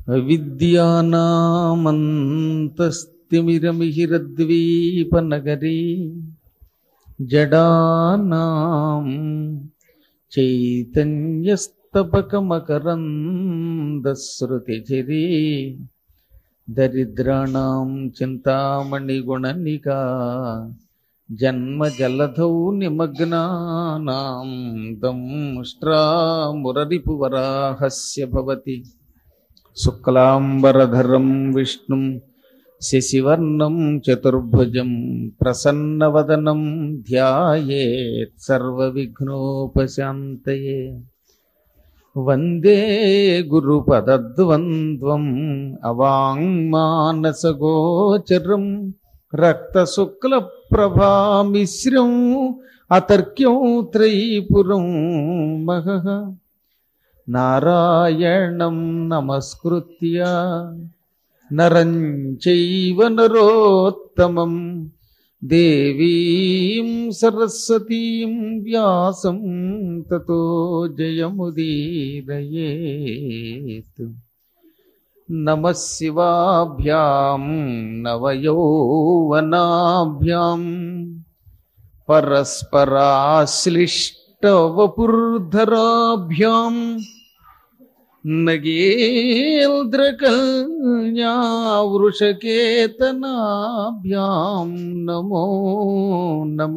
అవిద్యానామంతస్తిమిరమిహిరద్వీపనగరీ జడానాం చైతన్యస్తపకమకరందశ్రుతిచిరీ దరిద్రాణం చింతామణిగుణనికా జన్మజలధౌ నిమగ్నానాం దంష్ట్రామురరిపువరాహస్య భవతి శుక్లాంబరధరం విష్ణుం శశివర్ణం చతుర్భుజం ప్రసన్నవదనం ధ్యాయేత్ సర్వవిఘ్నోపశాంతయే వందే గురుపదద్వంద్వం అవాంగ్మానసగోచరం రక్తశుక్లప్రభామిశ్రం అతర్క్యం త్రైపురం మహః నారాయణం నమస్కృత్య నరం చైవ నరోత్తమం దేవీం సరస్వతీం వ్యాసం తతో జయముదీరయేత్ నమ శివాభ్యాం నవయౌవనాభ్యాం పరస్పరాశ్లిష్టవపుర్ధరాభ్యాం నగేంద్రకల్యావృషకేతనాభ్యాం నమో నమ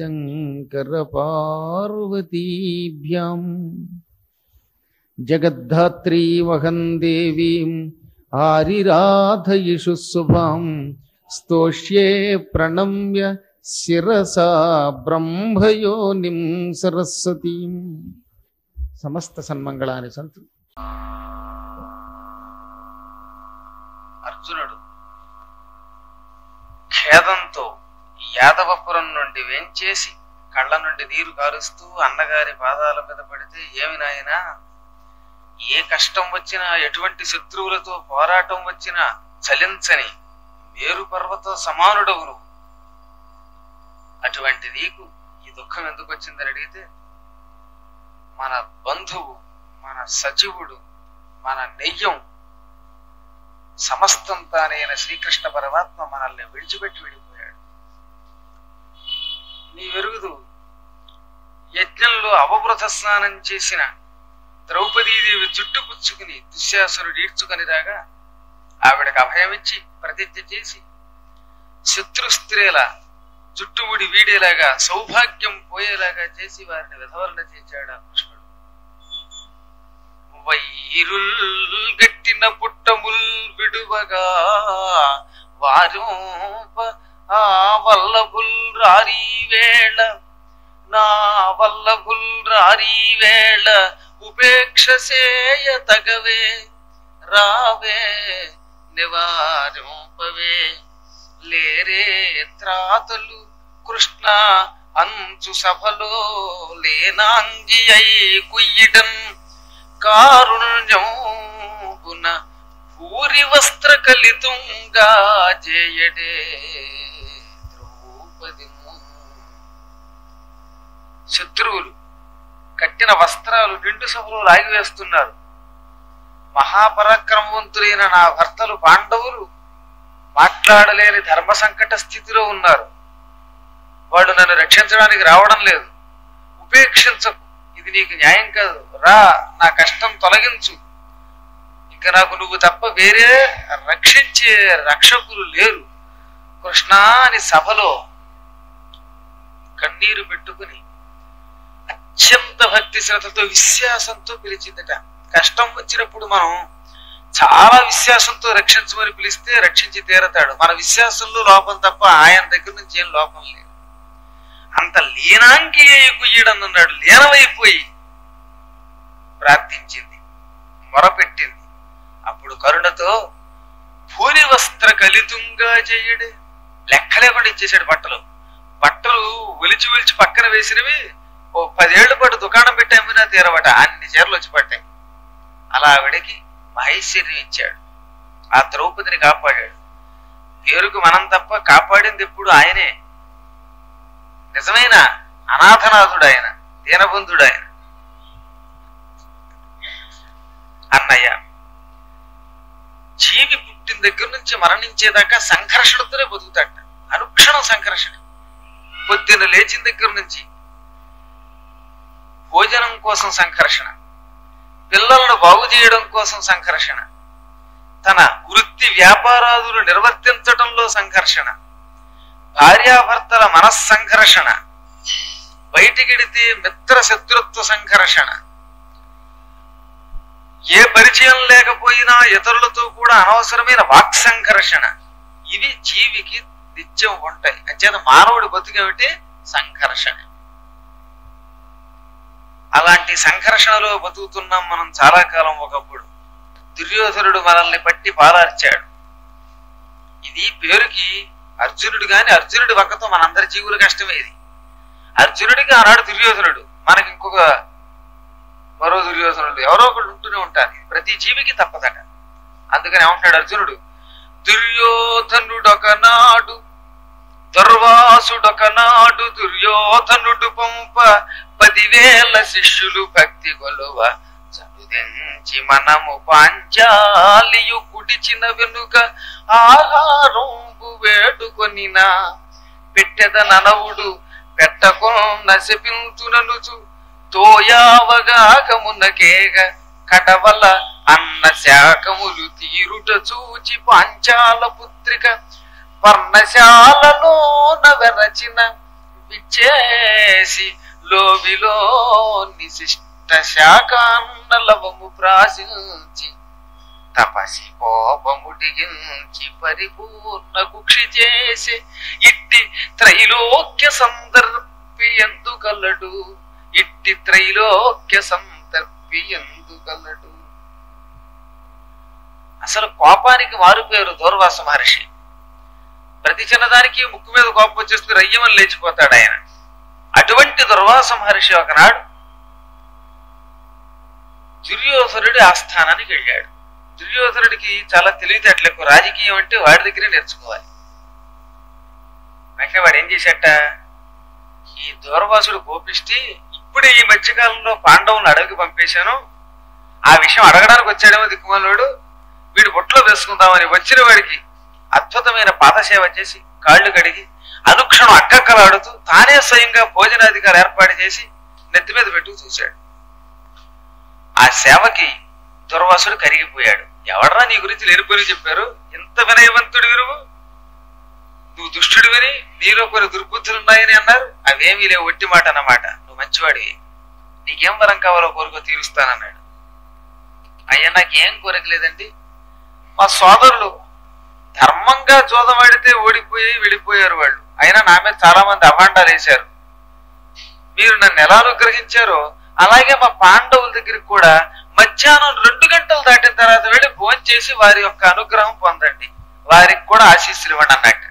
శంకరపార్వతీభ్యాం జగద్ధాత్రీమహం దేవీం ఆరిరాధయిషు శుభాం స్తోష్యే ప్రణమ్య శిరసా బ్రహ్మయోనిం సరస్వతీం సమస్త సన్మంగళాని సంతు అర్జునుడు ఖేదంతో యాదవపురం నుండి వెంచేసి కళ్ళ నుండి నీరు కారుస్తూ అన్నగారి పాదాల మీద పడితే ఏమి నాయనా ఏ కష్టం వచ్చినా ఎటువంటి శత్రువులతో పోరాటం వచ్చినా చలించని మేరు పర్వత సమానుడవు నువ్వు అటువంటి నీకు ఈ దుఃఖం ఎందుకు వచ్చిందని అడిగితే మన బంధువు మన సచివుడు మన నెయ్యం సమస్తం తానైన శ్రీకృష్ణ పరమాత్మ మనల్ని విడిచిపెట్టి వెళ్ళిపోయాడు నీ వెరుగుదు యజ్ఞంలో అవబృత స్నానం చేసిన ద్రౌపదీదేవి జుట్టు పుచ్చుకుని దుశ్శాసురుడు ఈడ్చుకొని రాగా ఆవిడకు అభయమిచ్చి ప్రతిజ్ఞ చేసి శత్రు స్త్రీల జుట్టుముడి వీడేలాగా సౌభాగ్యం పోయేలాగా చేసి వారిని విధవరణ చేశాడు ఆ కృష్ణుడు వైరుల్ గట్టిన పుట్టముల్ విడువగా వారింప ఆ వల్లభుల్ రారీ వేళ నా వల్లభుల్ రారీ వేళ ఉపేక్ష సేయ తగవే రావే నివారింపవే లేరే త్రాతలు కృష్ణ అంచు సభలో లేనాంగి అయి కుయ్యిడన్ కారుణ్యమున పూరి వస్త్ర కలితుంగా జయడే ద్రౌపది శత్రువులు కట్టిన వస్త్రాలు నిండు సభలో లాగివేస్తున్నారు మహాపరాక్రమవంతులైన నా భర్తలు పాండవులు మాట్లాడలేని ధర్మ సంకట స్థితిలో ఉన్నారు వాడు నన్ను రక్షించడానికి రావడం లేదు ఉపేక్షించకు ఇది నీకు న్యాయం కాదు రా నా కష్టం తొలగించు ఇంకా నాకు నువ్వు తప్ప వేరే రక్షించే రక్షకులు లేరు కృష్ణా అని సభలో కన్నీరు పెట్టుకుని అత్యంత భక్తి శ్రద్ధతో విశ్వాసంతో పిలిచిందట కష్టం వచ్చినప్పుడు మనం చాలా విశ్వాసంతో రక్షించమని పిలిస్తే రక్షించి తీరతాడు మన విశ్వాసంలో లోపం తప్ప ఆయన దగ్గర నుంచి ఏం లోపం లేదు అంత లీనాంగి కుయ్యడం అన్నాడు లీనమైపోయి ప్రార్థించింది మొరపెట్టింది అప్పుడు కరుణతో భూరి వస్త్ర కలితుంగా చేయడే లెక్క లేకుండా ఇచ్చేసాడు బట్టలు బట్టలు ఒలిచి ఒలిచి పక్కన వేసినవి ఓ పదేళ్ల పాటు దుకాణం పెట్టి అమ్మినా తీరవట అన్ని చీరలు వచ్చి పట్టాయి అలా ఆవిడకి మహేశ్వర్యం ఇచ్చాడు ఆ ద్రౌపదిని కాపాడాడు పేరుకు మనం తప్ప కాపాడింది ఎప్పుడు ఆయనే నిజమైన అనాథనాథుడు ఆయన దీనబంధుడు ఆయన అన్నయ్య దగ్గర నుంచి మరణించేదాకా సంఘర్షణతోనే బతుకుతాట అనుక్షణం సంఘర్షణ పొద్దున్న లేచిన దగ్గర నుంచి భోజనం కోసం సంఘర్షణ పిల్లలను బాగు చేయడం కోసం సంఘర్షణ తన వృత్తి వ్యాపారాదులు నిర్వర్తించడంలో సంఘర్షణ భార్యాభర్తల మనస్సంఘర్షణ బయటికెడితే మిత్ర శత్రుత్వ సంఘర్షణ ఏ పరిచయం లేకపోయినా ఇతరులతో కూడా అనవసరమైన వాక్ సంఘర్షణ ఇవి జీవికి నిత్యం ఉంటాయి అంచేత మానవుడి బతుకేమిటి సంఘర్షణ అలాంటి సంఘర్షణలో బతుకుతున్నాం మనం చాలా కాలం ఒకప్పుడు దుర్యోధనుడు మనల్ని పట్టి పాలార్చాడు ఇది పేరుకి అర్జునుడు గాని అర్జునుడి వక్కతో మనందరి జీవుల కష్టమే ఇది అర్జునుడికి ఆనాడు దుర్యోధనుడు మనకి ఇంకొక మరో దుర్యోధనుడు ఎవరో ఒకళ్ళు ఉంటూనే ఉంటారు ఇది ప్రతి జీవికి తప్పదట అందుకని ఏమంటాడు అర్జునుడు దుర్యోధనుడొకనాడు దుర్వాసుడొకనాడు దుర్యోధనుడు పంప పదివేల శిష్యులు భక్తి కొలువ చదుదించి మనము పాంచాలియు కుడిచిన వెనుక ఆహారంబు వేడుకొనినా పెట్టెద ననవుడు పెట్టకొన్న శపించుననుచు తోయావగాకమునకేగ కడవల అన్న శాఖములు తీరుట చూచి పాంచాల పుత్రిక పర్ణశాలలో నవరచిన విచ్చేసి లోవిలో నిశిష్ట శాఖాన్న లవము ప్రాశించి తపసి కోపముడిగించి పరిపూర్ణ కుక్షి చేసి ఇట్టి త్రైలోక్య సందర్భి ఎందుకలడు ఇట్టి త్రైలోక్య సందర్భి ఎందుకలడు అసలు కోపానికి మారుపేరు దూర్వాస మహర్షి ప్రతి చిన్నదానికి ముక్కు మీద కోపం వచ్చేస్తే రయ్యమని లేచిపోతాడు ఆయన అటువంటి దుర్వాస మహర్షి ఒకనాడు దుర్యోధనుడి ఆస్థానానికి వెళ్ళాడు దుర్యోధనుడికి చాలా తెలివితేటలు ఎక్కువ రాజకీయం అంటే వాడి దగ్గరే నేర్చుకోవాలి వెంటనే వాడు ఏం చేశాట ఈ దూర్వాసుడు కోపిష్టి ఇప్పుడే ఈ మధ్యకాలంలో పాండవులను అడవికి పంపేశాను ఆ విషయం అడగడానికి వచ్చాడేమో దిక్కుమాలోడు వీడు బుట్టలో వేసుకుందామని వచ్చిన వాడికి అద్భుతమైన పాదసేవ చేసి కాళ్ళు కడిగి అనుక్షణం అక్కక్కలాడుతూ తానే స్వయంగా భోజనాధికారి ఏర్పాటు చేసి నెత్తి మీద పెట్టుకు చూశాడు ఆ సేవకి దుర్వాసుడు కరిగిపోయాడు ఎవడరా నీ గురించి లేనిపోయి చెప్పారు ఎంత వినయవంతుడు విరువు నువ్వు దుష్టుడు విని నీలో కొన్ని దుర్బుద్ధులు ఉన్నాయని అన్నారు అవేమీ లేవు ఒట్టి మాట అన్నమాట నువ్వు మంచివాడివి నీకేం వరం కావాలో కోరిక తీరుస్తానన్నాడు అయ్యా నాకేం కోరిక లేదండి మా సోదరులు ధర్మంగా జోదమాడితే ఓడిపోయి వెళ్ళిపోయారు వాళ్ళు అయినా నా మీద చాలా మంది అభాండాలు వేశారు మీరు నన్ను ఎలా అనుగ్రహించారో అలాగే మా పాండవుల దగ్గరికి కూడా మధ్యాహ్నం రెండు గంటలు దాటిన తర్వాత వెళ్ళి భోజనం చేసి వారి యొక్క అనుగ్రహం పొందండి వారికి కూడా ఆశీస్సులు ఇవ్వండి అన్నట్టు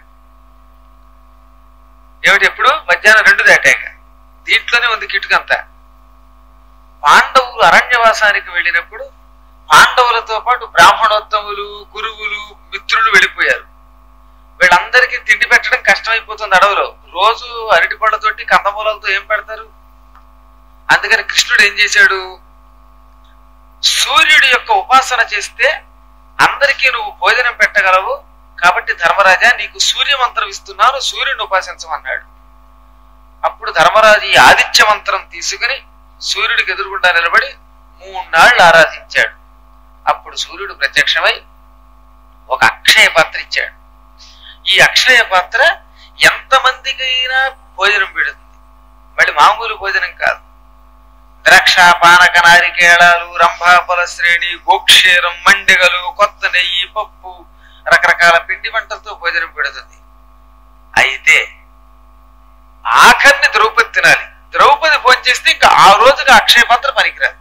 ఏమిటి ఎప్పుడు మధ్యాహ్నం రెండు దాటాక దీంట్లోనే ఉంది కిటుకంతా పాండవులు అరణ్యవాసానికి వెళ్ళినప్పుడు పాండవులతో పాటు బ్రాహ్మణోత్తములు గురువులు మిత్రులు వెళ్ళిపోయారు వీళ్ళందరికీ తిండి పెట్టడం కష్టమైపోతుంది అడవిలో రోజు అరటిపళ్ళతోటి కందమూలలతో ఏం పెడతారు అందుకని కృష్ణుడు ఏం చేశాడు సూర్యుడి యొక్క ఉపాసన చేస్తే అందరికీ నువ్వు భోజనం పెట్టగలవు కాబట్టి ధర్మరాజా నీకు సూర్య మంత్రం ఇస్తున్నాను సూర్యుని ఉపాసించమన్నాడు అప్పుడు ధర్మరాజు ఈ ఆదిత్య మంత్రం తీసుకుని సూర్యుడికి ఎదురుగుండా నిలబడి మూడు నాళ్ళు ఆరాధించాడు అప్పుడు సూర్యుడు ప్రత్యక్షమై ఒక అక్షయ పాత్ర ఇచ్చాడు ఈ అక్షయ పాత్ర ఎంతమందికైనా భోజనం పెడుతుంది మళ్ళీ మామూలు భోజనం కాదు ద్రాక్ష పానక నారికేళాలు రంభాఫల శ్రేణి గోక్షేరం మండెగలు కొత్త నెయ్యి పప్పు రకరకాల పిండి వంటలతో భోజనం పెడుతుంది అయితే ఆఖరిని ద్రౌపది తినాలి ద్రౌపది భోజనం చేస్తే ఇంకా ఆ రోజుగా అక్షయ పాత్ర పనికిరాదు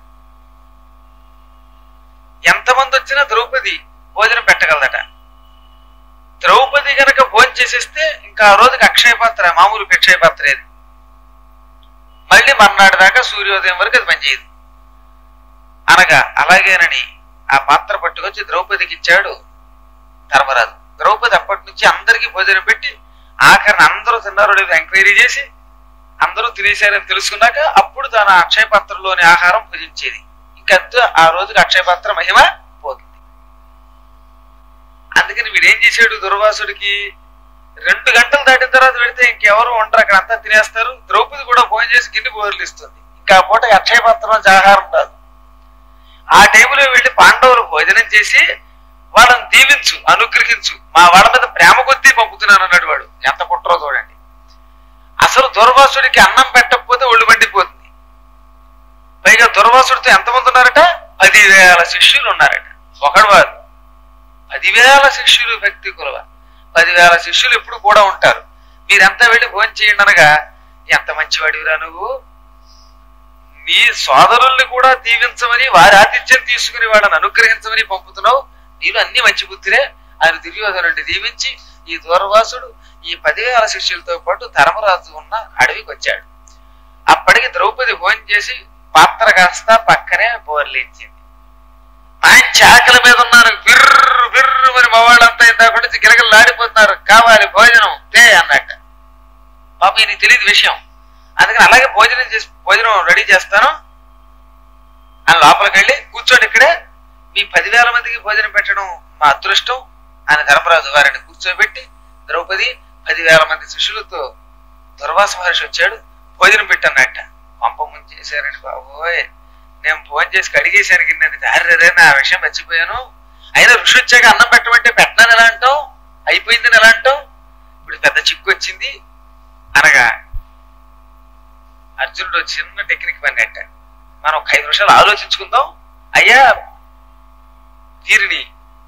ఎంతమంది వచ్చినా ద్రౌపది భోజనం పెట్టగలదట ద్రౌపది గనక భోజనం చేసేస్తే ఇంకా ఆ రోజుకి అక్షయ పాత్ర మామూలు అక్షయ పాత్ర ఏది మళ్ళీ మర్నాడు దాకా సూర్యోదయం వరకు అది పనిచేయదు అనగా అలాగేనని ఆ పాత్ర పట్టుకొచ్చి ద్రౌపదికి ఇచ్చాడు ధర్మరాజు ద్రౌపది అప్పటి నుంచి అందరికీ భోజనం పెట్టి ఆఖరిని అందరూ తిన్నారో లేదో ఎంక్వైరీ చేసి అందరూ తినేశారని తెలుసుకున్నాక అప్పుడు తన అక్షయ పాత్రలోని ఆహారం భుజించేది ఇంకంతా ఆ రోజుకి అక్షయ పాత్ర మహిమ పోతుంది అందుకని వీడు ఏం చేశాడు దుర్వాసుడికి రెండు గంటలు దాటిన తర్వాత వెళితే ఇంకెవరు ఉండరు అక్కడ అంతా తినేస్తారు ద్రౌపది కూడా భోజనం చేసి గిన్నె బోర్లిస్తుంది ఇంకా ఆ పూట అక్షయ పత్రం ఆహారం రాదు ఆ టైంలో వెళ్ళి పాండవులు భోజనం చేసి వాళ్ళని దీవించు అనుగ్రహించు మా వాళ్ళ మీద ప్రేమ కొద్దీ పంపుతున్నాను అన్నాడు వాడు ఎంత కుట్రో చూడండి అసలు దుర్వాసుడికి అన్నం పెట్టకపోతే ఒళ్ళు మండిపోతుంది పైగా దుర్వాసుడితో ఎంతమంది ఉన్నారట పదివేల శిష్యులు ఉన్నారట ఒకడు వారు పదివేల శిష్యులు భక్తి కులవ పదివేల శిష్యులు ఎప్పుడు కూడా ఉంటారు మీరంతా వెళ్ళి భోజనం చేయండి అనగా ఎంత మంచివాడివిరా నువ్వు నీ సోదరుల్ని కూడా దీవించమని వారి ఆతిథ్యం తీసుకుని వాళ్ళని అనుగ్రహించమని పంపుతున్నావు నీలో అన్ని మంచి బుద్ధిరే ఆయన దుర్యోధనుడిని దీవించి ఈ దూర్వాసుడు ఈ పదివేల శిష్యులతో పాటు ధర్మరాజు ఉన్న అడవికి వచ్చాడు అప్పటికి ద్రౌపది భోజనం చేసి పాత్ర కాస్త పక్కనే బోర్లించింది మంచి ఆకలి మీద ఉన్నారు బిర్రు బిర్రు మరి మా వాళ్ళంతా ఇందాక నుంచి గిలగలాడిపోతున్నారు కావాలి భోజనం తే అన్నట్ట పాప నీకు తెలియదు విషయం అందుకని అలాగే భోజనం చేసి భోజనం రెడీ చేస్తాను అని లోపలికి వెళ్ళి కూర్చోండి ఇక్కడే మీ పదివేల మందికి భోజనం పెట్టడం మా అదృష్టం అని ధర్మరాజు వారిని కూర్చోబెట్టి ద్రౌపది పదివేల మంది శిష్యులతో దుర్వాస మహర్షి వచ్చాడు భోజనం పెట్టన్నట్ట పంప ముంచేశారని బాబోయ్ నేను ఫోన్ చేసి కడిగేశాను కింద దారి నా విషయం మర్చిపోయాను అయినా ఋషి వచ్చాక అన్నం పెట్టమంటే పెట్టనని ఎలా అంటావు అయిపోయిందని ఎలా అంటావు ఇప్పుడు పెద్ద చిక్కు వచ్చింది అనగా అర్జునుడు చిన్న టెక్నిక్ పన్నట్ట మనం ఒక ఐదు నిమిషాలు ఆలోచించుకుందాం అయ్యా వీరిని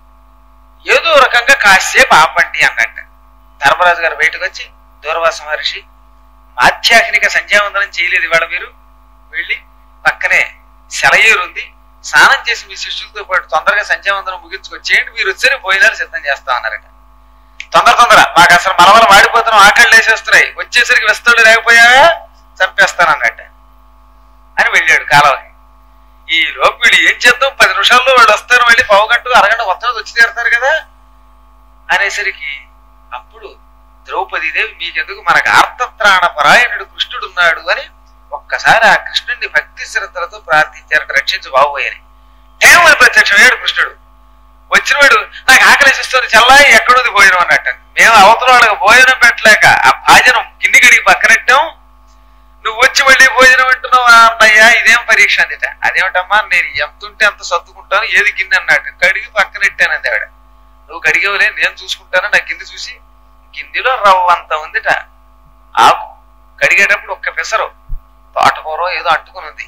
ఏదో రకంగా కాసేపు ఆపండి అన్నట్ట ధర్మరాజు గారు బయటకు వచ్చి దూర్వాస మహర్షి ఆధ్యాత్మిక సంధ్యావందనం చేయలేదు ఇవాళ మీరు వెళ్ళి పక్కనే సెలయేరు ఉంది స్నానం చేసి మీ శిష్యులతో పాటు తొందరగా సంధ్యావందనం ముగించుకొచ్చేయండి మీరు వచ్చి భోజనాలు సిద్ధం చేస్తా అన్నారట తొందర తొందర మాకు అసలు మనవలు వాడిపోతున్నాం ఆకలి వేసేస్తున్నాయి వచ్చేసరికి వెస్తోళ్ళు లేకపోయావా చంపేస్తాను అన్నట్ట అని వెళ్ళాడు కాలవకి ఈ లోపు వీళ్ళు ఏం చేద్దాం పది నిమిషాల్లో వాళ్ళు వస్తారు మళ్ళీ పావు గంట అరగంట వస్తారు వచ్చి తీరుతారు కదా అనేసరికి అప్పుడు ద్రౌపదీదేవి మీకెందుకు మనకు ఆర్తత్రాణ పరాయణుడు కృష్ణుడు ఉన్నాడు అని ఒక్కసారి ఆ కృష్ణుడిని భక్తి శ్రద్ధలతో ప్రార్థించారట రక్షించు బాబోయని ఏమని ప్రత్యక్షమయ్యాడు కృష్ణుడు వచ్చినవాడు నాకు ఆకలిస్తుంది చల్లాయి ఎక్కడుంది భోజనం అన్నట్టు మేము అవతల వాళ్ళకి భోజనం పెట్టలేక ఆ భాజనం గిన్నె గడికి పక్కనెట్టాం నువ్వు వచ్చి మళ్ళీ భోజనం అంటున్నావు అన్నయ్య ఇదేం పరీక్ష అందిట అదేమిటమ్మా నేను ఎంత ఉంటే అంత సర్దుకుంటాను ఏది గిన్నె అన్నట్టు కడిగి పక్కనెట్టానంది ఆవిడ నువ్వు కడిగేవలే నేను చూసుకుంటాను నా గిన్నె చూసి గిన్నెలో రవ్వ అంత ఉందిట ఆకు కడిగేటప్పుడు ఒక్క పెసరు తోటకూర ఏదో అంటుకుని ఉంది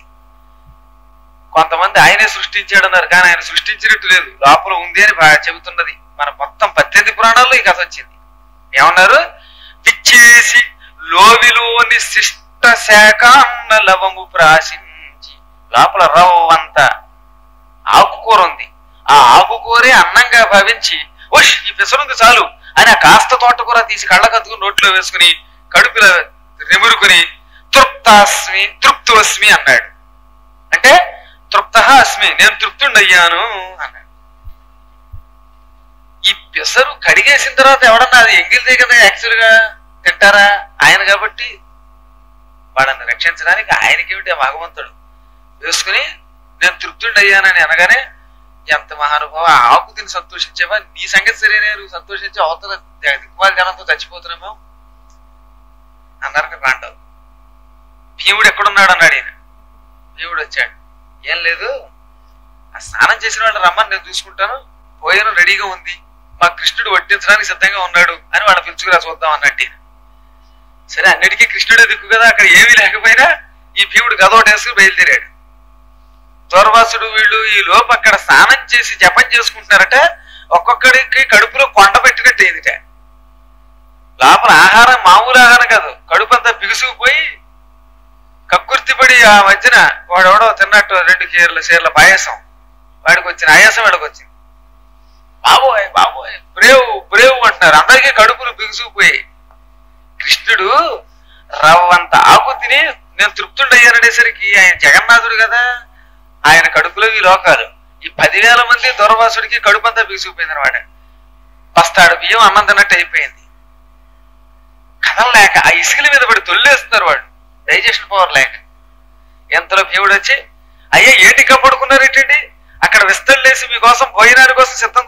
కొంతమంది ఆయనే సృష్టించాడు అన్నారు కానీ ఆయన సృష్టించినట్టు లేదు లోపల ఉంది అని బాగా చెబుతున్నది మన మొత్తం పద్దెనిమిది పురాణాల్లో ఈ కథ వచ్చింది ఏమన్నారు పిచ్చేసి లోవిలోని శిష్ట శాఖాన్న లవము ప్రాశించి లోపల రవ్వంత ఆకుకూర ఉంది ఆ ఆకుకూరే అన్నంగా భావించి ఓష్ ఈ పెసరుంది చాలు అని ఆ కాస్త తోటకూర తీసి కళ్ళకత్తుకుని నోట్లో వేసుకుని కడుపులో రెమురుకుని తృప్తాస్మి తృప్తువస్మి అన్నాడు అంటే తృప్త అస్మి నేను తృప్తుండయ్యాను అన్నాడు ఈ పెసరు కడిగేసిన తర్వాత ఎవడన్నా అది ఎంగిలిదే కదా యాక్చువల్ గా తింటారా ఆయన కాబట్టి వాళ్ళని రక్షించడానికి ఆయనకేమిటి ఆ భగవంతుడు వేసుకుని నేను తృప్తుండయ్యానని అనగానే ఎంత మహానుభావ ఆ ఆకు తిని సంతోషించేవా నీ సంగతి సరేనే నువ్వు సంతోషించి అవతల దిక్మాల జనంతో చచ్చిపోతున్నామో అన్నారు పాండవు భీముడు ఎక్కడున్నాడు అన్నాడు ఈయన భీముడు వచ్చాడు ఏం లేదు ఆ స్నానం చేసిన వాళ్ళు రమ్మని నేను చూసుకుంటాను భోజనం రెడీగా ఉంది మా కృష్ణుడు వడ్డించడానికి సిద్ధంగా ఉన్నాడు అని వాళ్ళ పిలుచుకురా చూద్దాం అన్నట్టు ఈయన. సరే అన్నిటికీ కృష్ణుడే దిక్కు కదా అక్కడ ఏమీ లేకపోయినా ఈ భీముడు గదోటేసుకుని బయలుదేరాడు దూర్వాసుడు వీళ్ళు ఈ లోపు అక్కడ స్నానం చేసి జపం చేసుకుంటున్నారట ఒక్కొక్కడికి కడుపులో కొండ పెట్టినట్టు అయిందిట లోపల ఆహారం మామూలు ఆహారం కాదు కడుపు అంతా బిగుసుకుపోయి కక్కుర్తిపడి ఆ మధ్యన వాడెవడో తిన్నట్టు రెండు కీర్ల చీరల పాయసం వాడికి వచ్చిన ఆయాసం వాడికి వచ్చింది బాబోయ్ బాబోయ్ బ్రేవ్ బ్రేవ్ అంటున్నారు అందరికీ కడుపులు బిగుసుకుపోయి కృష్ణుడు రవ్వంత ఆకు తిని నేను తృప్తుండయ్యాననేసరికి ఆయన జగన్నాథుడు కదా ఆయన కడుపులో ఈ లోకాలు ఈ పదివేల మంది దూరవాసుడికి కడుపు అంతా బిగుసుకుపోయింది అనమాట బస్తాడు బియ్యం అన్నం తిన్నట్టు అయిపోయింది కదలలేక ఆ ఇసుకల మీద పడి తొల్లేస్తున్నారు వాడు డైజెషన్ పవర్ లేక ఎంతలో భీముడు వచ్చి అయ్యా ఏంటి కప్పడుకున్నారు ఏంటండి అక్కడ విస్తళ్ళేసి మీకోసం భోజనాని కోసం సిద్ధం చూస్తున్నాం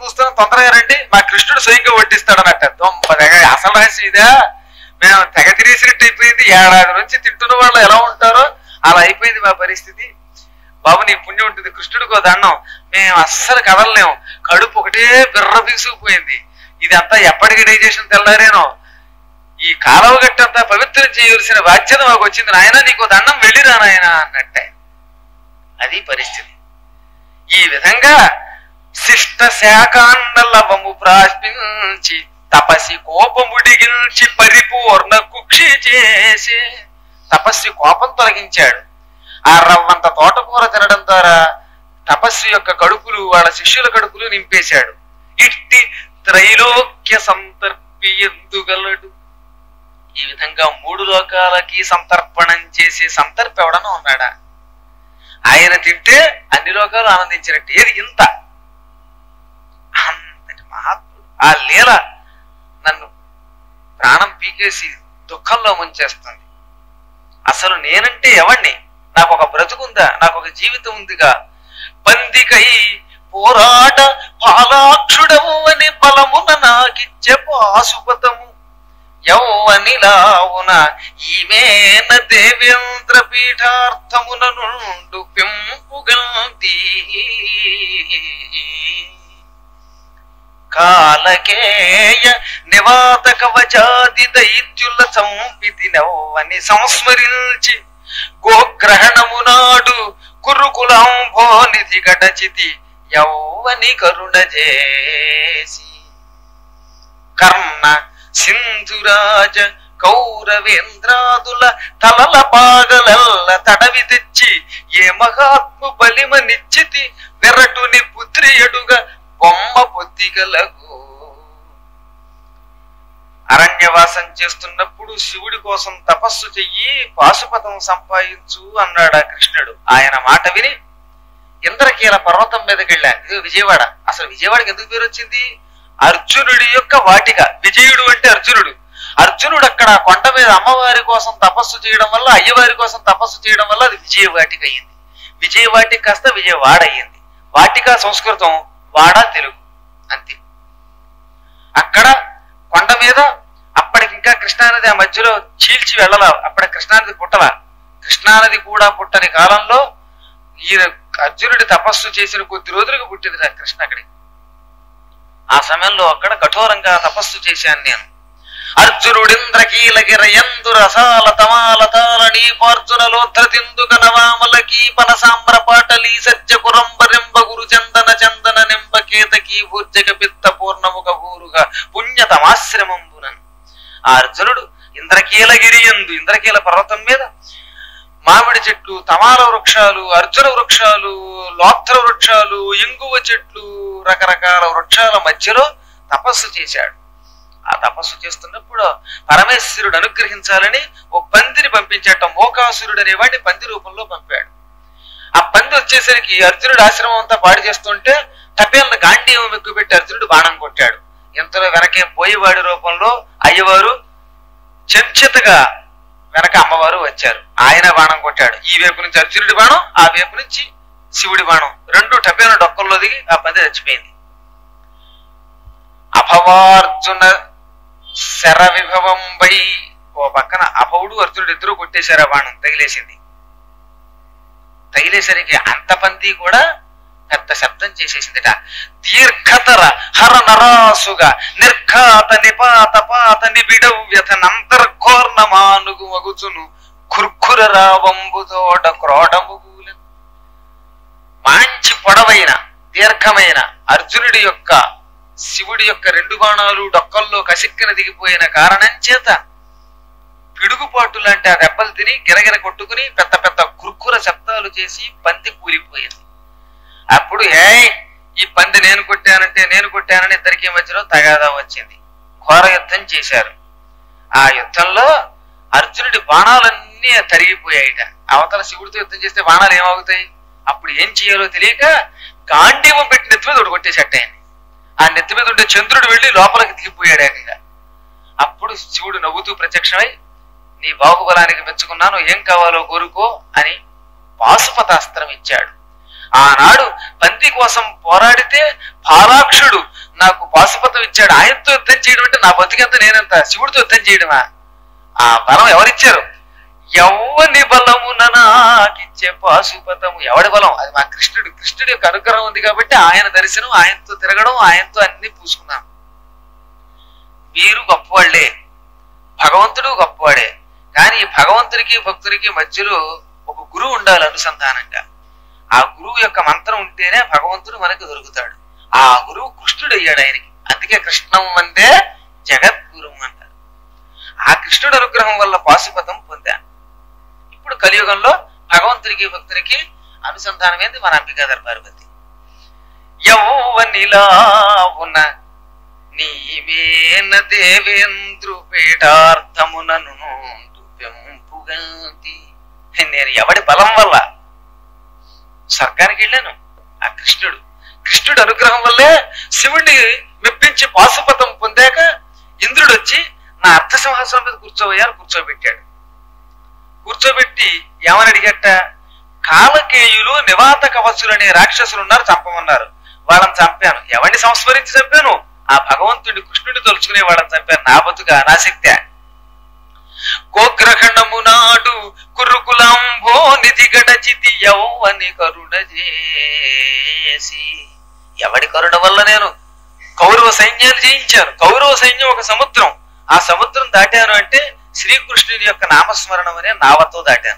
తొందరగా రండి మా కృష్ణుడు స్వయంగా వడ్డిస్తాడనట్ట దొంప తెగ అసలు రహస్యం ఇదా మేము తెగ తినేసినట్టు అయిపోయింది ఏడాది నుంచి తింటున్న వాళ్ళు ఎలా ఉంటారో అలా అయిపోయింది మా పరిస్థితి బాబు నీ పుణ్యం ఉంటుంది కృష్ణుడికి దండం మేము అస్సలు కదలలేము కడుపు ఒకటే బిర్ర బిగుసుకుపోయింది ఇదంతా ఎప్పటికి డైజెషన్ తెల్లారేనో ఈ కాలువ గట్టంతా పవిత్రం చేయవలసిన బాధ్యత మాకు వచ్చింది నాయన నీకు దండం వెళ్ళిరా నాయన అన్నట్టే అది పరిస్థితి ఈ విధంగా శిష్ట శాఖాండలవము ప్రాశ్నించి తపసి కోపముడిగించి పరిపూర్ణ కుక్షి చేసి తపస్వి కోపం తొలగించాడు ఆ రవ్వంత తోటకూర తినడం ద్వారా తపస్వి యొక్క కడుపులు వాళ్ళ శిష్యుల కడుపులు నింపేశాడు ఇట్టి త్రైలోక్య సంతర్పి ఎందుగలడు ఈ విధంగా మూడు లోకాలకి సంతర్పణం చేసే సంతర్పి ఎవడన్నా ఉన్నాడా ఆయన తింటే అన్ని లోకాలు ఆనందించినట్టు ఏది ఇంత అంతటి మహాత్ముడు ఆ లీల నన్ను ప్రాణం పీకేసి దుఃఖంలో ముంచేస్తుంది అసలు నేనంటే ఎవణ్ణి నాకు ఒక బ్రతుకుందా నాకు ఒక జీవితం ఉందిగా పందికై పోరాట పాలాక్షుడవు అని బలమున నాకిచ్చే పాశుపతము యౌవనిలావున ఈమెన దేవేంద్ర పీఠార్థమున నుండు పెంపుగంతి కాలకేయ నివాత కవచాది దైత్యుల చంపితి నవ్వని సంస్మరించి గోగ్రహణము నాడు కురుకులాంభోనిధి గడచితి యౌవని కరుణ చేసి కర్ణ సింధురాజ కౌరవేంద్రాదుల తలల పాగలల్ల తడవి తెచ్చి ఏ మహాత్ము బలిమ నిశ్చితి వెరటుని పుత్రియడుగా బొమ్మ పొద్దిగలగు అరణ్యవాసం చేస్తున్నప్పుడు శివుడి కోసం తపస్సు చెయ్యి పాశుపతం సంపాదించు అన్నాడు ఆ కృష్ణుడు ఆయన మాట విని ఇంద్రకీల పర్వతం మీదకి వెళ్ళా ఇది విజయవాడ అసలు విజయవాడకి ఎందుకు పేరు వచ్చింది అర్జునుడి యొక్క వాటిక విజయుడు అంటే అర్జునుడు అర్జునుడు అక్కడ ఆ కొండ మీద అమ్మవారి కోసం తపస్సు చేయడం వల్ల అయ్యవారి కోసం తపస్సు చేయడం వల్ల అది విజయవాటిక అయ్యింది విజయవాటిక కాస్త విజయవాడ అయ్యింది వాటిక సంస్కృతం వాడ తెలుగు అంతే అక్కడ కొండ మీద అప్పటికి ఇంకా కృష్ణానది ఆ మధ్యలో చీల్చి వెళ్ళల అప్పటి కృష్ణానది పుట్టల కృష్ణానది కూడా పుట్టని కాలంలో ఈయన అర్జునుడి తపస్సు చేసిన కొద్ది రోజులకు పుట్టింది రా కృష్ణ అక్కడికి ఆ సమయంలో అక్కడ కఠోరంగా తపస్సు చేశాను నేను అర్జునుడింద్రకీలగిరయందు రసాల తమాల తాళని పార్జునలోత్రతిందుక నవామల కీపన సామ్ర పాటలి సజ్జ కురంబరింబ గురు చందన చందన నింబ కేతకీ భూర్జక పిత్త పూర్ణముఖ భూరుగా పుణ్యతమాశ్రమంబునన్ ఆ అర్జునుడు ఇంద్రకీలగిరి ఎందు ఇంద్రకీల పర్వతం మీద మామిడి చెట్లు తమాల వృక్షాలు అర్జున వృక్షాలు లోత్ర వృక్షాలు ఇంగువ చెట్లు రకరకాల వృక్షాల మధ్యలో తపస్సు చేశాడు ఆ తపస్సు చేస్తున్నప్పుడు పరమేశ్వరుడు అనుగ్రహించాలని ఓ పందిని పంపించటం మోకాసురుడు అనేవాడిని పంది రూపంలో పంపాడు ఆ పంది వచ్చేసరికి అర్జునుడు ఆశ్రమం అంతా పాడు చేస్తుంటే తపేళ్ళ గాంధీవం ఎక్కువ పెట్టి అర్జునుడు బాణం కొట్టాడు ఎంతలో వెనకే పోయేవాడి రూపంలో అయ్యవారు చెంచితగా వెనక అమ్మవారు వచ్చారు ఆయన బాణం కొట్టాడు ఈ వైపు నుంచి అర్జునుడి బాణం ఆ వైపు నుంచి శివుడి బాణం రెండు టపేన డొక్కల్లో దిగి ఆ పంది చచ్చిపోయింది అభవార్జున శర విభవంబై ఓ పక్కన అభవుడు అర్జునుడు ఇద్దరు కొట్టేశారు ఆ బాణం తగిలేసింది తగిలేసరికి అంత పంది కూడా పెద్ద శబ్దం చేసేసిందిట దీర్ఘతర హర నరాసుగా నిర్ఘాత నిపాత పాత నిబిడవ్యత నంతర్ఘోర్ణమానుగు మగుచును కుర్కుర రావంబుతోడ క్రోడముగూలెను మంచి పొడవైన దీర్ఘమైన అర్జునుడి యొక్క శివుడి యొక్క రెండు బాణాలు డొక్కల్లో కసిక్కన దిగిపోయిన కారణం చేత పిడుగుపాటు లాంటి ఆ దెబ్బలు తిని గిరగిర కొట్టుకుని పెద్ద పెద్ద కుర్కుర శబ్దాలు చేసి పంది కూలిపోయింది అప్పుడు ఏ ఈ పంది నేను కొట్టానంటే నేను కొట్టానని ఇద్దరికి మధ్యలో తగాదా వచ్చింది ఘోర యుద్ధం చేశారు ఆ యుద్ధంలో అర్జునుడి బాణాలన్నీ తరిగిపోయాయిట అవతల శివుడితో యుద్ధం చేస్తే బాణాలు ఏమవుతాయి అప్పుడు ఏం చేయాలో తెలియక గాంధీవం పెట్టి నెత్తి మీద ఒకటి కొట్టేసట్ట ఆయన ఆ నెత్తి మీద ఉండే చంద్రుడు వెళ్ళి లోపలికి దిగిపోయాడు ఏకంగా అప్పుడు శివుడు నవ్వుతూ ప్రత్యక్షమై నీ బాహుబలానికి మెచ్చుకున్నాను ఏం కావాలో కోరుకో అని పాశుపతాస్త్రం ఇచ్చాడు ఆనాడు పంది కోసం పోరాడితే పాలాక్షుడు నాకు పాశుపతం ఇచ్చాడు ఆయనతో యుద్ధం చేయడం అంటే నా బతికంత నేనంత శివుడితో యుద్ధం చేయడమా ఆ బలం ఎవరిచ్చారు ఎవ్వని బలమున నాకిచ్చే పాశుపతము ఎవడి బలం అది మా కృష్ణుడు కృష్ణుడి యొక్క అనుగ్రహం ఉంది కాబట్టి ఆయన దర్శనం ఆయనతో తిరగడం ఆయనతో అన్ని పూసుకున్నాను మీరు గొప్పవాళ్లే భగవంతుడు గొప్పవాడే కానీ ఈ భగవంతుడికి భక్తుడికి మధ్యలో ఒక గురువు ఉండాలి అనుసంధానంగా ఆ గురువు యొక్క మంత్రం ఉంటేనే భగవంతుడు మనకు దొరుకుతాడు ఆ గురువు కృష్ణుడు అయ్యాడు ఆయనకి అందుకే కృష్ణం అందే జగద్గురువు అంటారు ఆ కృష్ణుడు అనుగ్రహం వల్ల పాశుపతం పొందాను ఇప్పుడు కలియుగంలో భగవంతుడికి భక్తుడికి అనుసంధానమైంది మన అంబికా పార్వతి యౌవనిలా ఉన్న నీవేన దేవేంద్రు పీఠార్థమునను పెంపుగంతి నేను ఎవడి బలం వల్ల స్వర్గానికి వెళ్ళాను ఆ కృష్ణుడు కృష్ణుడు అనుగ్రహం వల్లే శివుణ్ణి మెప్పించి పాశుపతం పొందాక ఇంద్రుడు వచ్చి నా అర్థ సింహాసనం మీద కూర్చోబోయారు కూర్చోబెట్టాడు కూర్చోబెట్టి ఏమని అడిగట కాలకేయులు నివాత కవచులు అనే రాక్షసులు ఉన్నారు చంపమన్నారు వాళ్ళని చంపాను ఎవరిని సంస్మరించి చంపాను ఆ భగవంతుడి కృష్ణుడిని తలుచుకునే వాళ్ళని చంపాను నా బతుక నా శక్తి గోగ్రహణము నాడు కురుకులంబో నిధి గడచితి యౌవని కరుణ చేసి ఎవడి కరుణ వల్ల నేను కౌరవ సైన్యాన్ని జయించాను కౌరవ సైన్యం ఒక సముద్రం ఆ సముద్రం దాటాను అంటే శ్రీకృష్ణుని యొక్క నామస్మరణం అనే నావతో దాటాను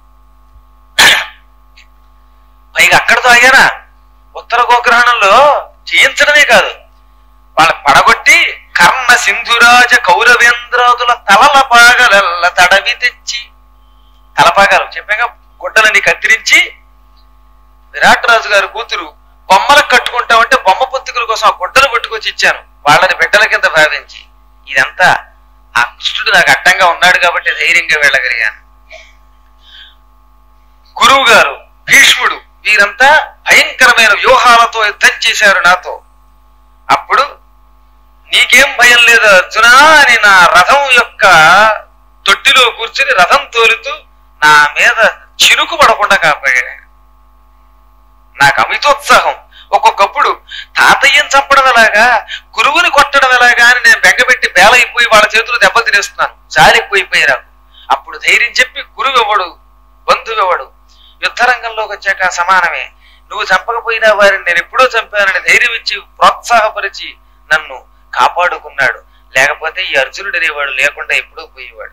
పైగా అక్కడతో ఆగానా ఉత్తర గోగ్రహణంలో జయించడమే కాదు వాళ్ళ పడగొట్టి కర్ణ సింధురాజ కౌరవేంద్రాదుల తలల పాగలల్ల తడవి తెచ్చి తలపాగాలు చెప్పాక గుడ్డలని కత్తిరించి విరాట్ రాజు గారి కూతురు బొమ్మలకు కట్టుకుంటామంటే బొమ్మ పుత్తికల కోసం ఆ గుడ్డలు పట్టుకొచ్చి ఇచ్చాను వాళ్ళని బిడ్డల కింద భావించి ఇదంతా ఆ కృష్ణుడు నాకు అడ్డంగా ఉన్నాడు కాబట్టి ధైర్యంగా వెళ్ళగలిగాను గురువు గారు భీష్ముడు వీరంతా భయంకరమైన వ్యూహాలతో యుద్ధం చేశారు నాతో అప్పుడు నీకేం భయం లేదు అర్జునా అని నా రథం యొక్క తొట్టిలో కూర్చుని రథం తోలుతూ నా మీద చినుకు పడకుండా కాపాడాడు ఆయన. నాకు అమితోత్సాహం ఒక్కొక్కప్పుడు తాతయ్యని చంపడం ఎలాగా గురువుని కొట్టడం ఎలాగా అని నేను బెంగపెట్టి బేలైపోయి వాళ్ళ చేతులు దెబ్బలు తినేస్తున్నాను జారిపోయిపోయి నాకు అప్పుడు ధైర్యం చెప్పి గురువు ఎవడు బంధువు ఎవడు యుద్ధరంగంలోకి వచ్చాక సమానమే నువ్వు చంపకపోయినా వారిని నేను ఎప్పుడో చంపానని ధైర్యం ఇచ్చి ప్రోత్సాహపరిచి నన్ను కాపాడుకున్నాడు లేకపోతే ఈ అర్జునుడు అనేవాడు లేకుండా ఎప్పుడో పోయేవాడు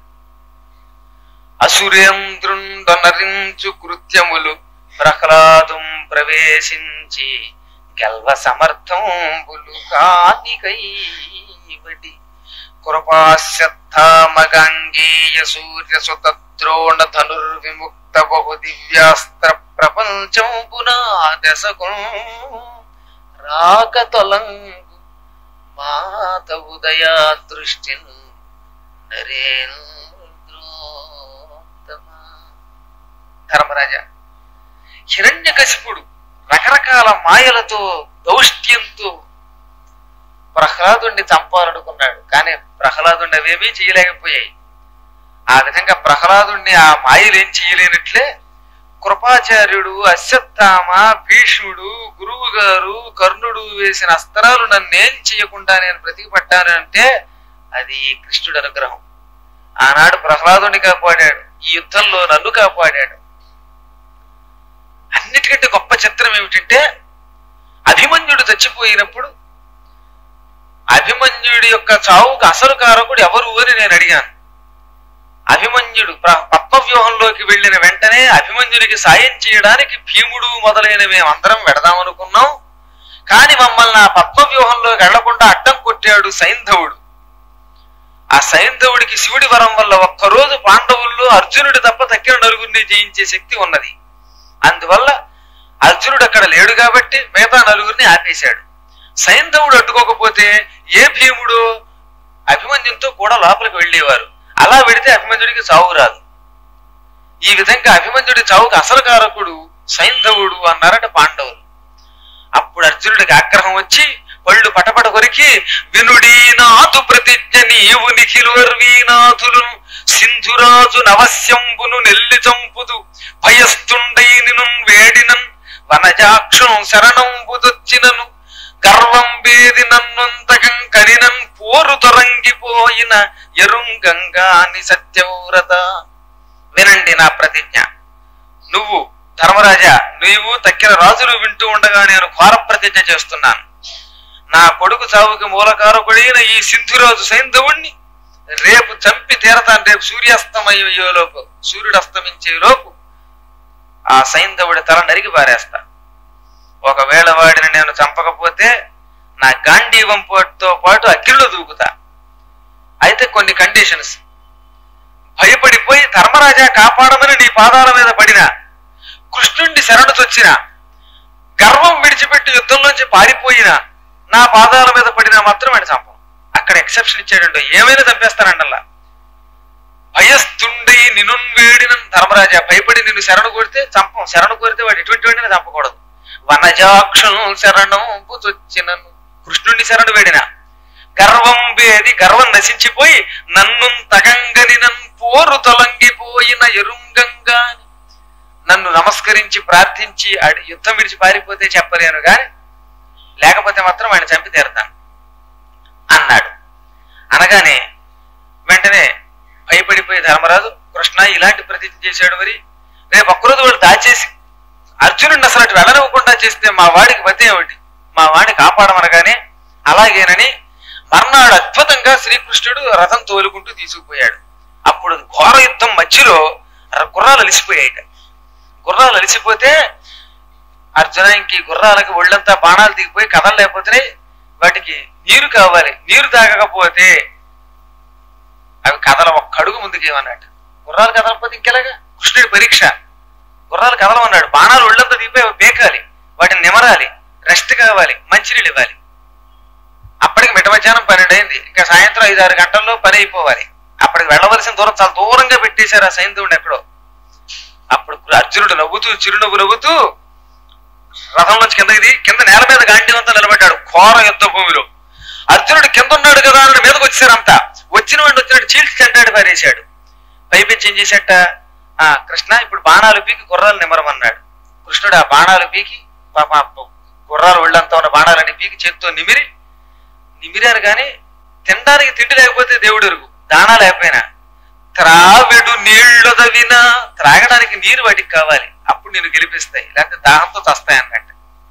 అసురేంద్రుండొనరించు కృత్యములు ప్రహ్లాదం ప్రవేశించి గెల్వ సమర్థంబులు కానికైవడి కృపాశ్రద్ధామగాంగేయ సూర్య సుతద్రోణ ధనుర్విముక్త బహు దివ్యాస్త్ర ప్రపంచం పునా దశకు రాక తొలంగు మాత ఉదయా దృష్టి నరేంద్రోత్తమ ధర్మరాజా హిరణ్యకశిపుడు రకరకాల మాయలతో దౌష్ట్యంతో ప్రహ్లాదుణ్ణి చంపాలనుకున్నాడు కానీ ప్రహ్లాదుణ్ణి అవేమీ చేయలేకపోయాయి ఆ విధంగా ప్రహ్లాదుణ్ణి ఆ మాయలు ఏం చేయలేనట్లే కృపాచార్యుడు అశ్వత్థామ భీష్ముడు గురువు గారు కర్ణుడు వేసిన అస్త్రాలు నన్నేం చేయకుండా నేను బ్రతికిపడ్డాను అంటే అది కృష్ణుడు అనుగ్రహం ఆనాడు ప్రహ్లాదుని కాపాడాడు ఈ యుద్ధంలో నన్ను కాపాడాడు అన్నిటికంటే గొప్ప చిత్రం ఏమిటంటే అభిమన్యుడు చచ్చిపోయినప్పుడు అభిమన్యుడి యొక్క చావుకు అసలు కారకుడు ఎవరు అని నేను అడిగాను అభిమన్యుడు ప్ర- పద్మవ్యూహంలోకి వెళ్ళిన వెంటనే అభిమన్యుడికి సాయం చేయడానికి భీముడు మొదలైన మేమందరం వెడదామనుకున్నాం కానీ మమ్మల్ని ఆ పద్మవ్యూహంలోకి వెళ్లకుండా అడ్డం కొట్టాడు సైంధవుడు ఆ సైంధవుడికి శివుడి వరం వల్ల ఒక్కరోజు పాండవుల్లో అర్జునుడి తప్ప తక్కిన నలుగురిని జయించే శక్తి ఉన్నది అందువల్ల అర్జునుడు అక్కడ లేడు కాబట్టి మిగతా నలుగురిని ఆపేశాడు సైంధవుడు అడ్డుకోకపోతే ఏ భీముడు అభిమన్యుతో కూడా లోపలికి వెళ్ళేవారు అలా వెడితే అభిమన్యుడికి చావు రాదు ఈ విధంగా అభిమన్యుడి చావుకు అసలు కారకుడు సైంధవుడు అన్నారట పాండవులు అప్పుడు అర్జునుడికి ఆగ్రహం వచ్చి పళ్ళు పటపట కొరికి వినుడీ నాదు ప్రతిజ్ఞ నీవు నిఖిలువర్వీనాథులు సింధురాజు నవస్యంబును నెల్లి చంపుదు భయస్తుండై నిను వేడినన్ వనజాక్షం శరణంబుదొచ్చినను గర్వం వేది నన్నుంతకం కనినన్ పోరు తొరంగిపోయిన ఎరుంగంగాని సత్యవ్రత వినండి నా ప్రతిజ్ఞ నువ్వు ధర్మరాజా నీవు తక్కిన రాజులు వింటూ ఉండగా నేను ఘోర ప్రతిజ్ఞ చేస్తున్నాను నా కొడుకు చావుకి మూలకారకుడైన ఈ సింధురాజు సైంధవుణ్ణి రేపు చంపి తీరతాను రేపు సూర్యాస్తమయ్యే లోపు సూర్యుడు అస్తమించే లోపు ఆ సైంధవుడి తల నరికి పారేస్తా ఒకవేళ వాడిని నేను చంపకపోతే నా గాంధీవం తో పాటు అగ్నిలో దూకుతా అయితే కొన్ని కండిషన్స్ భయపడిపోయి ధర్మరాజా కాపాడమని నీ పాదాల మీద పడినా కృష్ణుణ్ణి శరణుతొచ్చిన గర్వం విడిచిపెట్టి యుద్ధంలోంచి పారిపోయిన నా పాదాల మీద పడినా మాత్రం వాడిని చంపం అక్కడ ఎక్సెప్షన్ ఇచ్చాడండి ఏమైనా చంపేస్తానండల్లా భయస్తుండి నిన్ను వేడిన ధర్మరాజా భయపడి నిన్ను శరణు కొడితే చంపం శరణు కోరితే వాడు ఎటువంటి వాడిని చంపకూడదు వనజాక్షం శరణం పుచొచ్చినను కృష్ణుణ్ణి శరణు వేడిన గర్వం వేది గర్వం నశించిపోయి నన్ను తగంగని నన్ను పోరు తొలంగిపోయిన ఎరుంగంగా నన్ను నమస్కరించి ప్రార్థించి అడి- యుద్ధం విడిచి పారిపోతే చెప్పలేను గాని లేకపోతే మాత్రం వాడిని చంపి తీరతాను అన్నాడు అనగానే వెంటనే భయపడిపోయి ధర్మరాజు కృష్ణ ఇలాంటి ప్రతిజ్ఞ చేశాడు మరి రేపు ఒక్కరోజు వాళ్ళు దాచేసి అర్జునుడిని అసలు అటు వెళ్ళనివ్వకుండా చేస్తే మా వాడికి బతి ఏమిటి మా వాడిని కాపాడమనగానే అలాగేనని మర్నాడు అద్భుతంగా శ్రీకృష్ణుడు రథం తోలుకుంటూ తీసుకుపోయాడు అప్పుడు ఘోర యుద్ధం మధ్యలో ర- గుర్రాలు అలిసిపోయాయిట గుర్రాలు అలిసిపోతే అర్జున ఇంక ఈ గుర్రాలకి ఒళ్ళంతా బాణాలు దిగిపోయి కథలు లేకపోతే వాటికి నీరు కావాలి నీరు తాగకపోతే అవి కథల ఒక్క అడుగు ముందుకు ఏమన్నట్టు గుర్రాలు కదలకపోతే ఇంకెలాగా కృష్ణుడి పరీక్ష గుర్రాలు కదలమన్నాడు బాణాలు ఒళ్ళంతా దిగిపోయి అవి బేకాలి వాటిని నిమరాలి రెస్ట్ కావాలి మంచినీళ్ళు ఇవ్వాలి అప్పటికి మిట్ట మధ్యాహ్నం పన్నెండు అయింది ఇంకా సాయంత్రం ఐదు ఆరు గంటల్లో పని అయిపోవాలి అప్పటికి వెళ్ళవలసిన దూరం చాలా దూరంగా పెట్టేశారు ఆ సైంధవుడిని ఎక్కడో అప్పుడు అర్జునుడు నవ్వుతూ చిరునవ్వు నవ్వుతూ రథంలోంచి కిందకి దిగి కింద నేల మీద గాంధీవంతా నిలబడ్డాడు ఘోర యుద్ధ భూమిలో అర్జునుడు కింద ఉన్నాడు కదా అని మీదకి వచ్చారంతా వచ్చిన వాడిని వచ్చినట్టు చీల్చి చెండాడి పారేశాడు పైపించి ఏం చేశాట ఆ కృష్ణ ఇప్పుడు బాణాలు పీకి గుర్రాలు నిమరమన్నాడు కృష్ణుడు ఆ బాణాలు పీకి పాప ఆ గుర్రాలు ఒళ్ళంతా ఉన్న బాణాలని పీకి చేత్తో నిమిరి నిమిరారు కానీ తినడానికి తిండి లేకపోతే దేవుడు ఎరుగు దానా లేకపోయినా త్రావిడు నీళ్లు దవినా త్రాగడానికి నీరు వాటికి కావాలి అప్పుడు నేను గెలిపిస్తాయి లేకపోతే దాహంతో చస్తాయి అన్నట్టు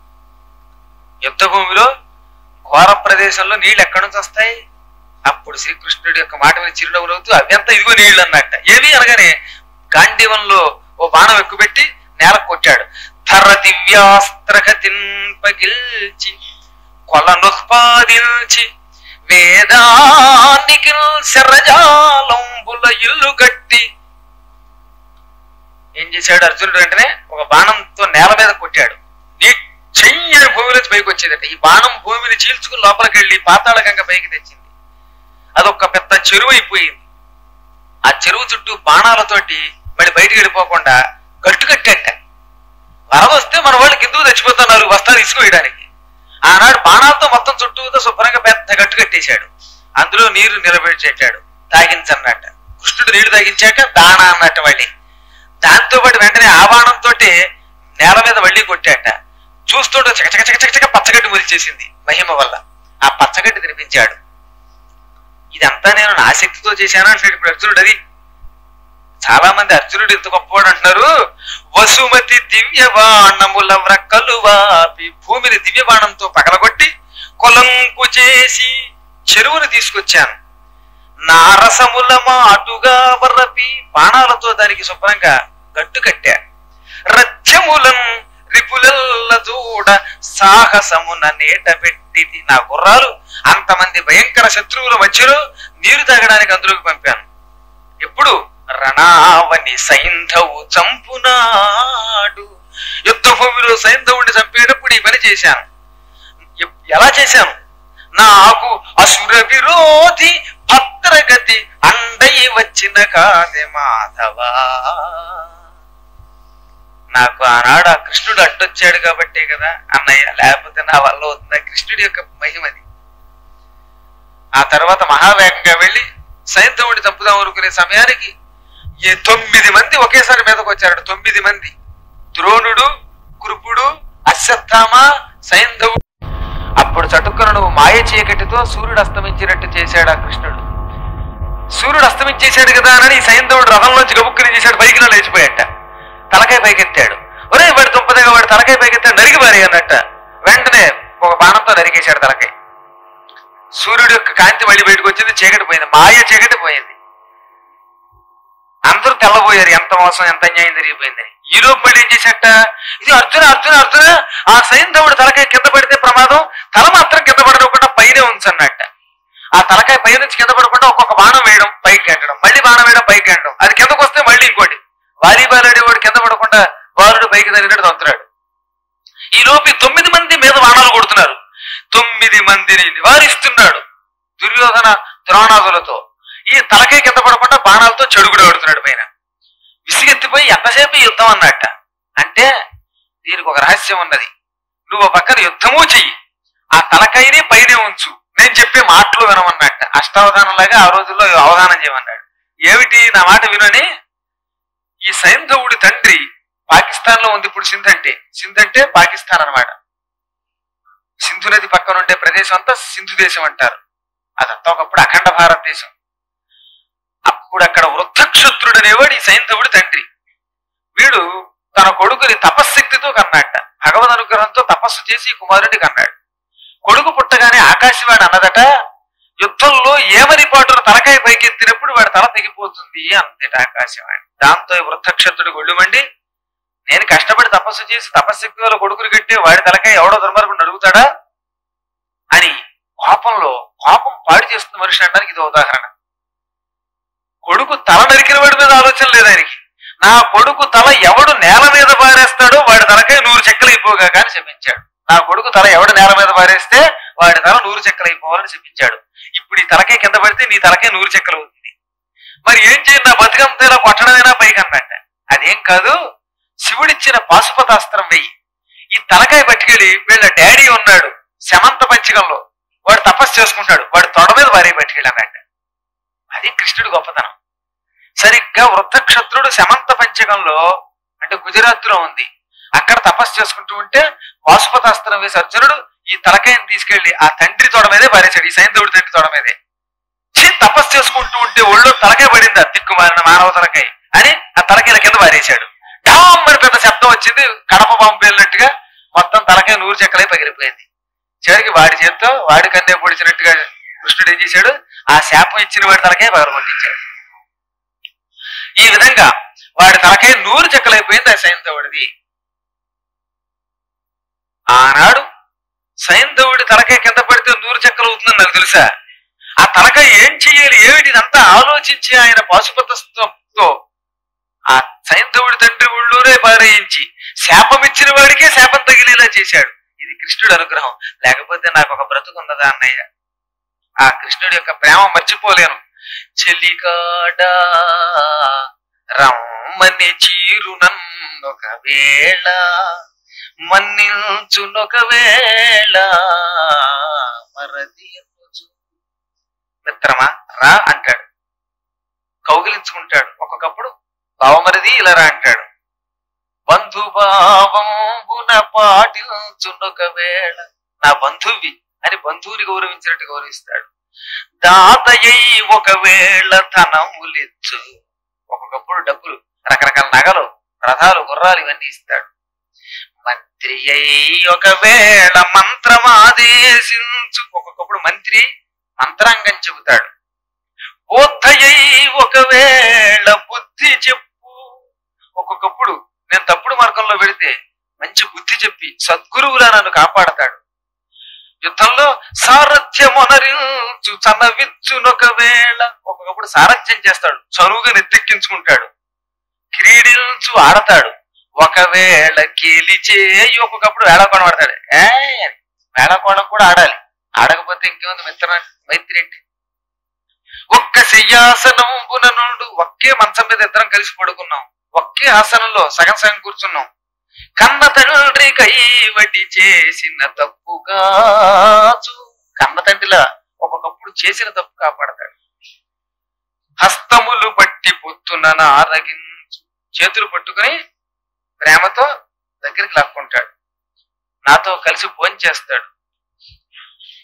యుద్ధ భూమిలో ఘోర ప్రదేశంలో నీళ్లు ఎక్కడి నుంచి వస్తాయి అప్పుడు శ్రీకృష్ణుడి యొక్క మాట మీద చిరునవ్వు నవ్వుతూ అవ్యంతా ఇదిగో నీళ్లు అన్నట్ట ఏమి అనగానే గాంధీవంలో ఓ బాణం ఎక్కుపెట్టి నేల కొట్టాడు ధర దివ్యాస్త్రగతిన్ పగిల్చి కొలనుత్పాదించి వేదానికి శరజాలంబుల ఇల్లు గట్టి ఏం చేశాడు అర్జునుడు వెంటనే ఒక బాణంతో నేల మీద కొట్టాడు నీ చెయ్యని భూమిలోంచి పైకి వచ్చేదట ఈ బాణం భూమిని చీల్చుకుని లోపలికి వెళ్ళి పాతాళ గంగ పైకి తెచ్చింది అదొక పెద్ద చెరువు అయిపోయింది ఆ చెరువు చుట్టూ బాణాలతోటి మళ్ళీ బయటికి వెళ్ళిపోకుండా గట్టు కట్టంట వరద వస్తే మన వాళ్ళు కిందకు తెచ్చిపోతున్నారు వస్తాలు ఇసుక వేయడానికి ఆనాడు బాణాలతో మొత్తం చుట్టూతో శుభ్రంగా పెద్ద గట్టు కట్టేశాడు అందులో నీరు నిలబెట్టేశాడు తాగించన్నట్ట కృష్ణుడు నీళ్లు తాగించాక దానా అన్నట్ట మళ్ళీ దాంతో పాటు వెంటనే ఆ బాణంతో నేల మీద మళ్ళీ కొట్టాట చూస్తుంటే చక చక చక చక చక పచ్చగడ్డి మొలిచేసింది మహిమ వల్ల ఆ పచ్చగడ్డి తినిపించాడు ఇదంతా నేను నా శక్తితో చేశాను అంటాడు ఇప్పుడు అర్జునుడు అది చాలా మంది అర్జునుడు ఇంత గొప్పవాడు అంటున్నారు వసుమతి దివ్య బాణముల వ్రక్కలు వాపి భూమిని దివ్య బాణంతో పగలగొట్టి కొలంకు చేసి చెరువును తీసుకొచ్చాను నారసముల మాటుగా వరపి బాణాలతో దానికి శుభ్రంగా గట్టు కట్టా రథ్యములన్ రిపులల్ల చూడ సాహసమున నేట పెట్టిది నా గుర్రాలు అంతమంది భయంకర శత్రువుల మధ్యలో నీరు తాగడానికి అందులోకి పంపాను ఎప్పుడు రణావని సైంధవు చంపునాడు యుద్ధ భూమిలో సైంధవుడిని చంపేటప్పుడు ఈ పని చేశాను ఎప్- ఎలా చేశాను నాకు అసుర విరోధి భద్రగతి అండై వచ్చిన కాదే మాధవా నాకు ఆనాడు ఆ కృష్ణుడు అడ్డొచ్చాడు కాబట్టే కదా అన్నయ్య లేకపోతే నా వల్ల అవుతుంది ఆ కృష్ణుడి యొక్క మహిమది ఆ తర్వాత మహావేగంగా వెళ్ళి సైంధవుడిని చంపుదాం అనుకునే సమయానికి ఈ తొమ్మిది మంది ఒకేసారి మీదకి వచ్చారట తొమ్మిది మంది ద్రోణుడు కృపుడు అశ్వత్థామ సైంధవుడు అప్పుడు చటుక్కున నువ్వు మాయ చీకటితో సూర్యుడు అస్తమించినట్టు చేశాడు ఆ కృష్ణుడు సూర్యుడు అస్తమించేశాడు కదా అని ఈ సైంధవుడు రథంలోంచి గబుక్కుని చేశాడు పైకి లేచిపోయాట తలకాయ పైకెత్తాడు ఒరే వాడి దుంపదగా వాడు తలకాయ పైకెత్తాడు నరికి పారి అన్నట్ట వెంటనే ఒక బాణంతో నరికేశాడు తలకాయ సూర్యుడు యొక్క కాంతి మళ్ళీ బయటకు వచ్చింది చీకటి పోయింది మాయ చీకటి పోయింది అందరూ తెల్లబోయారు ఎంత మోసం ఎంత అన్యాయం జరిగిపోయిందని ఈ లోపు మళ్ళీ ఏం చేశాట ఇది అర్జున అర్జున అర్జున ఆ సైంధవుడు తలకాయ కింద పడితే ప్రమాదం తల మాత్రం కింద పడకుండా పైనే ఉంచన్నట్ట ఆ తలకాయ పై నుంచి కింద పడకుండా ఒక్కొక్క బాణం వేయడం పైకి గంటడం మళ్ళీ బాణం వేయడం పైకి గంటడం అది కిందకు వస్తే మళ్ళీ ఇంకోటి వాలీబాల్ ఆడేవాడు కింద పడకుండా బాలుడు పైకి తగినట్టు తొంతరాడు ఈ లోపు ఈ తొమ్మిది మంది మీద బాణాలు కొడుతున్నారు తొమ్మిది మందిని నివారిస్తున్నాడు దుర్యోధన ద్రోణాదులతో ఈ తలకాయ కింద పడకుండా బాణాలతో చెడుగుడు ఆడుతున్నాడు పైన విసిగెత్తిపోయి ఎంతసేపు ఈ యుద్ధం అన్నట్ట అంటే దీనికి ఒక రహస్యం ఉన్నది నువ్వు ఓ పక్కన యుద్ధము చెయ్యి ఆ తలకాయని పైనే ఉంచు నేను చెప్పే మాటలు వినమన్నట్ట అష్టావధానంలాగా ఆ రోజుల్లో అవధానం చేయమన్నాడు ఏమిటి నా మాట వినని ఈ సైంధవుడి తండ్రి పాకిస్తాన్ లో ఉంది ఇప్పుడు సింధ్ అంటే సింధ్ అంటే పాకిస్తాన్ అన్నమాట సింధు నది పక్కన ఉండే ప్రదేశం అంతా సింధు దేశం అంటారు అదంతా ఒకప్పుడు అఖండ భారతదేశం అప్పుడు అక్కడ వృద్ధక్షత్రుడు అనేవాడు ఈ సైంధవుడి తండ్రి వీడు తన కొడుకుని తపశ్శక్తితో కన్నాట భగవద్ అనుగ్రహంతో తపస్సు చేసి ఈ కుమారుడిని కన్నాడు కొడుకు పుట్టగానే ఆకాశవాణి అన్నదట యుద్ధంలో ఏమని పాటున తలకాయ పైకెత్తినప్పుడు వాడి తల తెగిపోతుంది అంతట ఆకాశవాణి దాంతో ఈ వృద్ధక్షత్రుడు గొళ్ళుమండి నేను కష్టపడి తపస్సు చేసి తపశ్శక్తి వల్ల కొడుకుని కట్టే వాడి తలకాయ ఎవడో దుర్మార్గుడు అడుగుతాడా అని కోపంలో కోపం పాడు చేస్తున్న మనిషి అనడానికి ఇది ఉదాహరణ కొడుకు తల నరికిన వాడి మీద ఆలోచన లేదు ఆయనకి నా కొడుకు తల ఎవడు నేల మీద పారేస్తాడో వాడి తలకాయ నూరు చెక్కలైపోగా కానీ చెప్పించాడు నా కొడుకు తల ఎవడు నేల మీద పారేస్తే వాడి తల నూరు చెక్కలైపోవాలని చెప్పించాడు ఇప్పుడు ఈ తలకాయ కింద పడితే నీ తలకాయ నూరు చెక్కలు అవుతుంది మరి ఏం చేయండి నా బతుకంతా ఇలా కొట్టడమైనా పైకి అన్నట్ట అదేం కాదు శివుడిచ్చిన పాశుపతాస్త్రం వెయ్యి ఈ తలకాయ పట్టుకెళ్ళి వీళ్ళ డాడీ ఉన్నాడు శమంత పంచకంలో వాడు తపస్సు చేసుకుంటాడు వాడు తొడ మీద భార్య పట్టుకెళ్ళి అన్నట్ట అది కృష్ణుడి గొప్పతనం సరిగ్గా వృద్ధక్షత్రుడు శమంత పంచకంలో అంటే గుజరాత్ లో ఉంది అక్కడ తపస్సు చేసుకుంటూ ఉంటే పాశుపతాస్త్రం వేసి అర్జునుడు ఈ తలకాయని తీసుకెళ్లి ఆ తండ్రి తొడ మీదే పారేశాడు ఈ సైంధవుడి తండ్రి తొడ మీదే ఛీ, తపస్సు చేసుకుంటూ ఉంటే ఒళ్ళో తలకాయ పడింది ఆ దిక్కుమాలిన మానవ తలకాయ అని ఆ తలకాయల కింద పారేశాడు డామ్ అని పెద్ద శబ్దం వచ్చింది కడప పంపు వెళ్ళినట్టుగా మొత్తం తలకాయ నూరు చెక్కలై పగిలిపోయింది చివరికి వాడి చేత్తో వాడి కన్నే పొడిచినట్టుగా కృష్ణుడు ఏం చేశాడు ఆ శాపం ఇచ్చిన వాడి తలకాయ పగలగొట్టించాడు ఈ విధంగా వాడి తలకాయ నూరు చెక్కలైపోయింది ఆ సైంధవుడిది ఆనాడు సైంధవుడి తలకాయ కింద పడితే నూరు చెక్కలు అవుతుందని నాకు తెలుసా ఆ తలకాయ ఏం చెయ్యాలి ఏమిటి ఇదంతా ఆలోచించి ఆయన పాశుపతత్వంతో ఆ సైంధవుడి తండ్రి ఊళ్ళోనే పారేయించి శాపం ఇచ్చిన వాడికే శాపం తగిలేలా చేశాడు ఇది కృష్ణుడి అనుగ్రహం లేకపోతే నాకు ఒక బ్రతుకున్నదా అన్నయ్య ఆ కృష్ణుడి యొక్క ప్రేమ మర్చిపోలేను చెలికాడా రమ్మని చీరునన్నొకవేళ మన్నించునొకవేళ మరది ఎన్నుచు. మిత్రమా రా అంటాడు కౌగిలించుకుంటాడు ఒక్కొక్కప్పుడు బావమరిది ఇలా రా అంటాడు బంధుభావంబున పాటించునొకవేళ నా బంధువి అని బంధువుని గౌరవించినట్టు గౌరవిస్తాడు దాతయ్య ఒకవేళ ధనములిచ్చు ఒక్కొక్కప్పుడు డబ్బులు రకరకాల నగలు రథాలు గుర్రాలు ఇవన్నీ ఇస్తాడు మంత్రి అయి ఒకవేళ మంత్రమాదేశించు ఒక్కొక్కప్పుడు మంత్రి మంత్రాంగం చెబుతాడు బోద్ధయ్యై ఒకవేళ బుద్ధి చెప్పు ఒక్కొక్కప్పుడు నేను తప్పుడు మార్గంలో వెళితే మంచి బుద్ధి చెప్పి సద్గురువులా నన్ను కాపాడతాడు యుద్ధంలో సారథ్యమొనరించు చనవిచ్చునొకవేళ ఒక్కొక్కప్పుడు సారథ్యం చేస్తాడు చనువుగా నెత్తెక్కించుకుంటాడు క్రీడించు ఆడతాడు ఒకవేళ గెలిచే ఒక్కొక్కప్పుడు వేళకోణం ఆడతాడు ఏ వేళకోణం కూడా ఆడాలి ఆడకపోతే ఇంకేముంది మిత్ర మైత్రి ఏంటి ఒక్క శయ్యాసనం నుండు ఒకే మంచం మీద ఇద్దరం కలిసి పడుకున్నాం ఒకే ఆసనంలో సగం సగం కూర్చున్నాం కన్న తండ్రి కైవటి చేసిన తప్పుగా కన్న తండ్రిలా ఒక్కొక్కప్పుడు చేసిన తప్పు కాపాడతాడు హస్తములు పట్టి పొత్తున నారగించు చేతులు పట్టుకుని ప్రేమతో దగ్గరికి లాక్కుంటాడు నాతో కలిసి భోజనం చేస్తాడు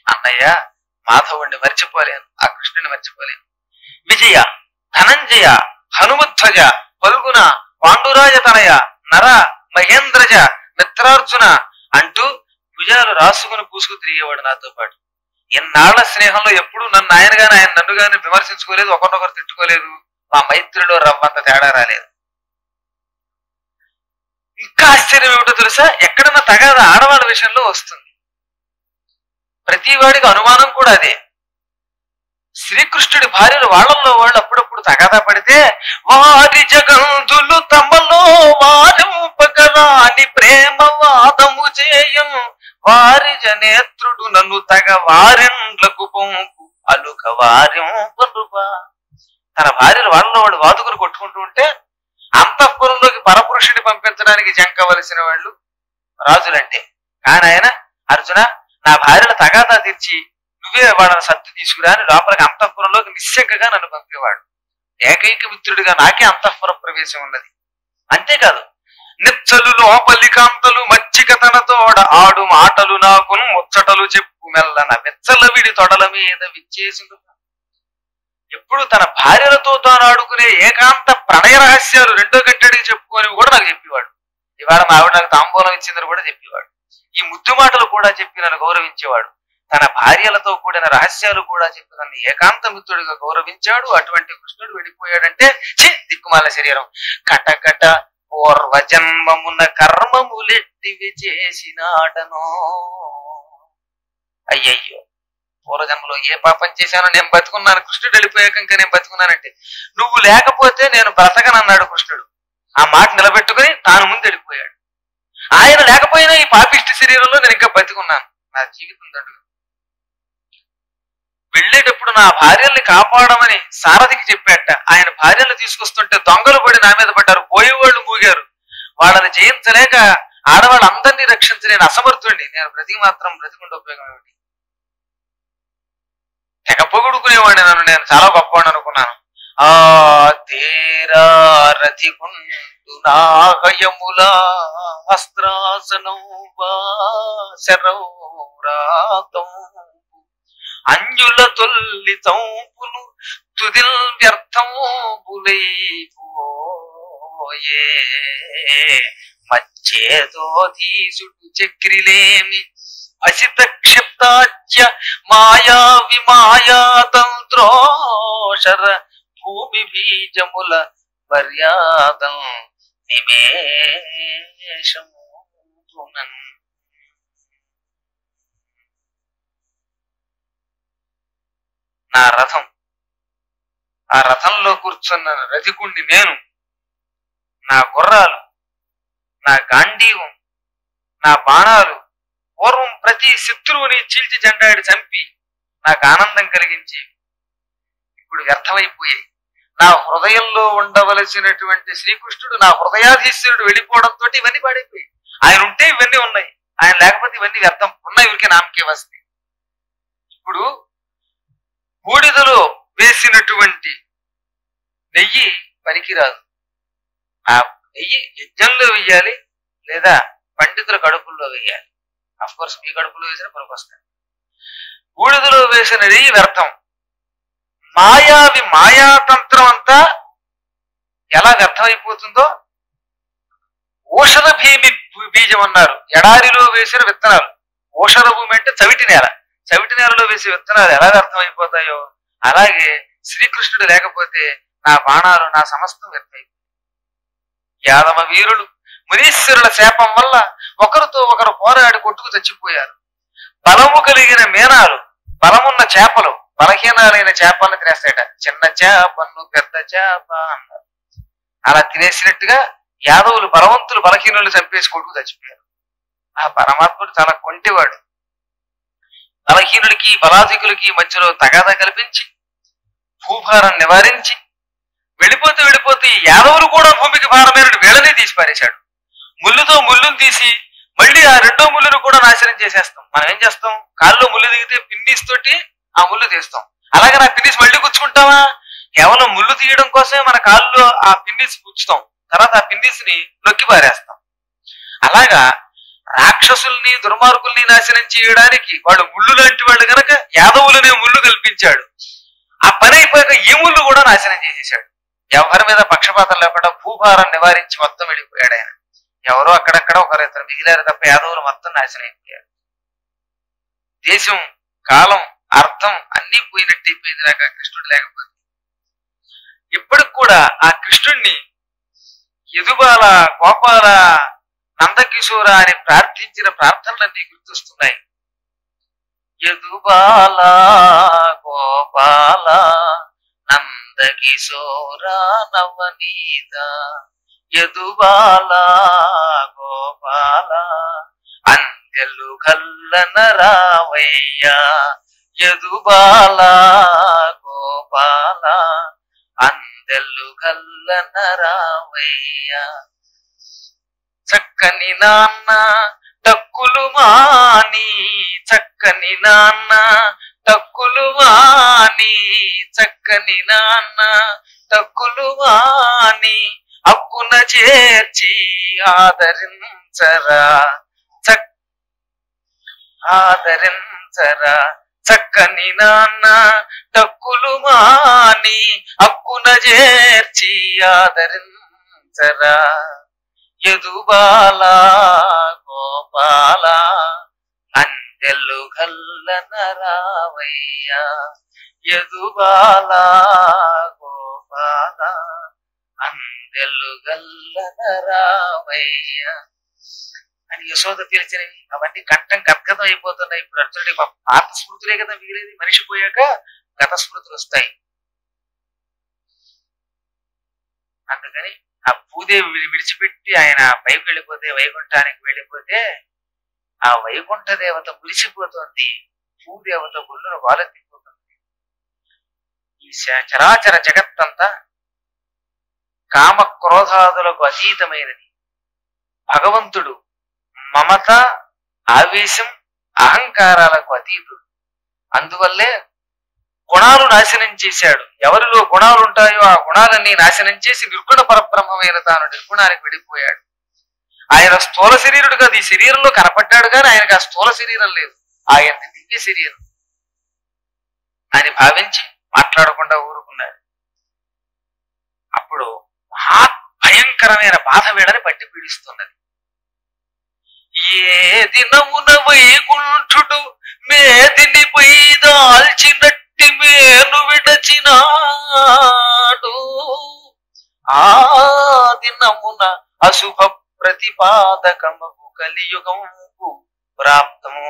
అన్నయ్య మాధవుణ్ణి మర్చిపోలేను ఆ కృష్ణుని మర్చిపోలేను విజయ ధనంజయ హనుమధ్వజ పల్గున పాండురాజ తనయ నర మహేంద్రజ మిత్రార్జున అంటూ భుజాలు రాసుకుని పూసుకు తిరిగేవాడు నాతో పాటు ఎన్నాళ్ల స్నేహంలో ఎప్పుడు నన్ను ఆయన గాని ఆయన నన్ను గాని విమర్శించుకోలేదు ఒకరినొకరు తిట్టుకోలేదు మా మైత్రిలో రవ్వంత తేడా రాలేదు ఇంకా ఆశ్చర్యం ఏమిటో తెలుసా ఎక్కడన్నా తగాద ఆడవాళ్ళ విషయంలో వస్తుంది ప్రతి వాడికి అనుమానం కూడా అదే శ్రీకృష్ణుడి భార్యలు వాళ్ళల్లో వాళ్ళు అప్పుడప్పుడు తగాదా పడితే వారి జగంతులు తమలో వారింపగరాని ప్రేమ వాదము చేయం వారి జనేత్రుడు నన్ను తగ వారిండ్లకు పొంపు అలుక వారింపరుబా తన భార్యలు వాళ్ళలో వాడు వాదుకుని కొట్టుకుంటూ ఉంటే అంతఃపురంలోకి పరపురుషుని పంపించడానికి జంకవలసిన వాళ్ళు రాజులంటే కానీ ఆయన అర్జున నా భార్యల తగాదా తీర్చి నువ్వే వాళ్ళని సత్తు తీసుకురా అని లోపలికి అంతఃపురంలోకి నిశ్శంకగా నన్ను పంపేవాడు ఏకైక మిత్రుడిగా నాకే అంతఃపుర ప్రవేశం ఉన్నది అంతేకాదు నిచ్చలు లోపలి కాంతలు మచ్చిక తనతోడ ఆడు మాటలు నాకు ముచ్చటలు చెప్పు మెల్లన వెచ్చల విడి తొడల మీద విచ్చేసి ఎప్పుడు తన భార్యలతో తాను ఆడుకునే ఏకాంత ప్రణయ రహస్యాలు రెండో గంటడికి చెప్పుకొని కూడా నాకు చెప్పేవాడు ఇవాళ మా ఆవిడ నాకు తాంబూలం ఇచ్చిందని కూడా చెప్పేవాడు ఈ ముద్దు మాటలు కూడా చెప్పి నన్ను గౌరవించేవాడు తన భార్యలతో కూడిన రహస్యాలు కూడా చెప్పి నన్ను ఏకాంత మిత్రుడిగా గౌరవించాడు అటువంటి కృష్ణుడు వెళ్ళిపోయాడంటే ఛీ, దిక్కుమాల శరీరం కటకట పూర్వ జన్మమున కర్మములెట్టివి చేసినాడనో అయ్యయ్యో పూర్వజన్మలో ఏ పాపం చేశానో నేను బతుకున్నాను కృష్ణుడు వెళ్ళిపోయాక ఇంకా నేను బతుకున్నానంటే నువ్వు లేకపోతే నేను బ్రతకనన్నాడు కృష్ణుడు ఆ మాట నిలబెట్టుకుని తాను ముందు వెళ్ళిపోయాడు ఆయన లేకపోయినా ఈ పాపిష్టి శరీరంలో నేను ఇంకా బతుకున్నాను నా జీవితం దండుగా వెళ్ళేటప్పుడు నా భార్యల్ని కాపాడమని సారథికి చెప్పాట ఆయన భార్యలు తీసుకొస్తుంటే దొంగలు పడి నా మీద పడ్డారు పోయేవాళ్ళు మూగారు వాళ్ళని జయించలేక ఆడవాళ్ళందరినీ రక్షించలేని అసమర్థుడిని నేను బ్రతికి మాత్రం బ్రతికుంటే ఉపయోగం ఏమిటి తెగ పొగుడుకునేవాడిని నన్ను నేను చాలా గొప్పవాడిని అనుకున్నాను ఆ తేరా రతికుండు నాగయముల అస్త్రాసనం శరౌరాతం అంజుల తొల్లి తంపులు తుదిల్ వ్యర్థంబులైపోయే మచ్చేదో తీసుడు చక్రిలేమి అసిత క్షిప్తాచ్య మాయా విమాయా తంత్రోషర భూమి బీజముల మర్యాదం నిమేషము నా రథం ఆ రథంలో కూర్చున్న రథికుణ్ణి నేను నా గుర్రాలు నా గాంధీవం నా బాణాలు పూర్వం ప్రతి శత్రువుని చీల్చి జెండాడి చంపి నాకు ఆనందం కలిగించి ఇప్పుడు వ్యర్థమైపోయాయి నా హృదయంలో ఉండవలసినటువంటి శ్రీకృష్ణుడు నా హృదయాధీశ్వరుడు వెళ్ళిపోవడంతో ఇవన్నీ పాడైపోయాయి ఆయన ఉంటే ఇవన్నీ ఉన్నాయి ఆయన లేకపోతే ఇవన్నీ వ్యర్థం ఉన్నాయి ఊరికే నామకే వస్తాయి ఇప్పుడు బూడిదలో వేసినటువంటి నెయ్యి పనికిరాదు ఆ నెయ్యి యజ్ఞంలో వెయ్యాలి లేదా పండితుల కడుపుల్లో వేయాలి అఫ్ కోర్స్ మీ కడుపులో వేసిన పనికి వస్తాయి బూడిదలో వేసిన నెయ్యి వ్యర్థం మాయావి మాయాతంత్రం అంతా ఎలా వ్యర్థమైపోతుందో ఔషధ భీమి బీజం అన్నారు ఎడారిలో వేసిన విత్తనాలు ఔషధ భూమి అంటే చవిటి నేల చవిటి నేలలో వేసే విత్తనాలు ఎలా వ్యర్థమైపోతాయో అలాగే శ్రీకృష్ణుడు లేకపోతే నా బాణాలు నా సమస్తం వ్యర్థమైపోయి యాదవ వీరులు మునీశ్వరుల శాపం వల్ల ఒకరితో ఒకరు పోరాడి కొట్టుకు చచ్చిపోయారు బలము కలిగిన మీనాలు బలమున్న చేపలు బలహీనాలైన చేపలను తినేస్తాయట చిన్న చేపను పెద్ద చేప అన్నారు అలా తినేసినట్టుగా యాదవులు బలవంతులు బలహీనులు చంపేసి కొడుకు చచ్చిపోయారు ఆ పరమాత్ముడు చాలా కొంటివాడు బలహీనుడికి బలాధికులకి మధ్యలో తగాదా కల్పించి భూభారం నివారించి వెళ్ళిపోతూ వెళ్ళిపోతూ ఈ యాదవులు కూడా భూమికి భారమైన వీళ్ళని తీసి పారేశాడు ముళ్ళుతో ముళ్ళును తీసి మళ్ళీ ఆ రెండో ముళ్ళును కూడా నాశనం చేసేస్తాం మనం ఏం చేస్తాం కాల్లో ముళ్ళు దిగితే పిన్నిస్ తోటి ఆ ముళ్ళు తీస్తాం అలాగే నా పిన్నిస్ మళ్ళీ గుచ్చుకుంటావా కేవలం ముళ్ళు తీయడం కోసమే మన కాల్లో ఆ పిన్నిస్ గుచ్చుతాం తర్వాత ఆ పిన్నిస్ ని నొక్కి పారేస్తాం అలాగా రాక్షసుల్ని దుర్మార్గుల్ని నాశనం చేయడానికి వాళ్ళు ముళ్ళు లాంటి వాళ్ళు గనక యాదవులనే ముళ్ళు కల్పించాడు ఆ పని అయిపోయాక ఈ ముళ్ళు కూడా నాశనం చేసేశాడు ఎవరి మీద పక్షపాతం లేకుండా భూభారం నివారించి మొత్తం వెళ్ళిపోయాడు ఆయన ఎవరో అక్కడక్కడ ఒకరిద్దరు మిగిలారు తప్ప యాదవులు మొత్తం నాశనం అయిపోయారు దేశం కాలం అర్థం అన్ని పోయినట్టు అయిపోయింది నాకు ఆ కృష్ణుడు లేకపోతే ఇప్పటికి కూడా ఆ కృష్ణుణ్ణి ఎదుబాల గోపాల నందకిశోర అని ప్రార్థించిన ప్రార్థనలన్నీ గుర్తొస్తున్నాయి యదుబాల గోపాల నందకిశోర నవనీత యదుబాల గోపాల అందెలు కల్లన రావయ్య యదుబాల గోపాల అందెలు కల్లన రావయ్య చక్కని నాన్న టక్కులు మాని చక్కని నాన్న టక్కులు మాని చక్కని నాన్న టక్కులు మాని అక్కున చేర్చి ఆదరించరా చక్ ఆదరించరా చక్కని నాన్న టక్కులు మాని అక్కున చేర్చి ఆదరించరా యదుబాల గోపాల అందెల్లు గల్లన రావయ్య యదుబాల గోపాల అందెల్లు గల్లన రావయ్య అని యశోద పిలిచినవి అవన్నీ కంఠం గద్గతం అయిపోతున్నాయి ఇప్పుడు అర్జునుడి పాత స్మృతులే కదా మిగిలేది మనిషి పోయాక గత స్మృతులు వస్తాయి అందుకని ఆ భూదేవి విడి- విడిచిపెట్టి ఆయన పైకి వెళ్ళిపోతే వైకుంఠానికి వెళ్ళిపోతే ఆ వైకుంఠ దేవత మురిసిపోతుంది భూదేవత గుళ్ళను వాలెత్తిపోతుంది ఈ శ- చరాచర జగత్తంతా కామ క్రోధాదులకు అతీతమైనది భగవంతుడు మమత ఆవేశం అహంకారాలకు అతీతుడు అందువల్లే గుణాలు నాశనం చేశాడు ఎవరిలో గుణాలు ఉంటాయో ఆ గుణాలన్నీ నాశనం చేసి నిర్గుణ పరబ్రహ్మమైన తాను నిర్గుణానికి వెళ్ళిపోయాడు ఆయన స్థూల శరీరుడు కాదు ఈ శరీరంలో కనపడ్డాడు కానీ ఆయనకు ఆ స్థూల శరీరం లేదు ఆయన దివ్య శరీరం అని భావించి మాట్లాడకుండా ఊరుకున్నాడు అప్పుడు మహా భయంకరమైన బాధ వీడని పట్టి పీడిస్తున్నది ఏ దినమున వైకుంఠుడు మేదినిపై దాల్చినట్టి మేలు విడచినాడు ఆ దినమున అశుభ ప్రతిపాదకముకు కలియుగముకు ప్రాప్తము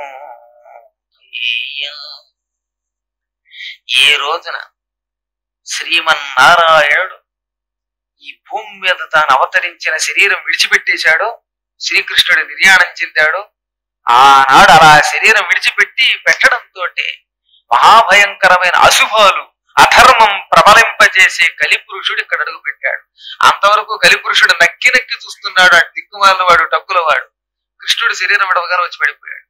ఏ రోజున శ్రీమన్నారాయణుడు ఈ భూమి మీద తాను అవతరించిన శరీరం విడిచిపెట్టేశాడో శ్రీకృష్ణుడు నిర్యాణం చెందాడు ఆనాడు అలా శరీరం విడిచిపెట్టి పెట్టడంతో మహాభయంకరమైన అశుభాలు అధర్మం ప్రబలింపజేసే కలిపురుషుడు ఇక్కడ అడుగు పెట్టాడు అంతవరకు కలిపురుషుడు నక్కి నక్కి చూస్తున్నాడు ఆ దిక్కుమాలిన వాడు టక్కుల వాడు కృష్ణుడు శరీరం విడవగానే వచ్చి పడిపోయాడు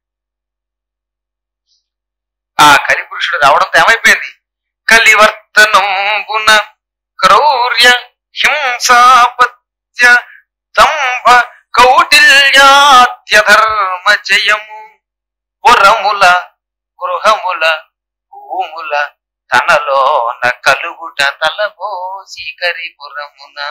ఆ కలిపురుషుడు రావడంతో ఏమైపోయింది కలివర్తనంబున క్రౌర్య హింసాపత్య దంభ కౌటిల్యాద్య ధర్మ జయము పురముల గృహముల భూముల తనలోన కలుగుట తలబోసి కరిపురమున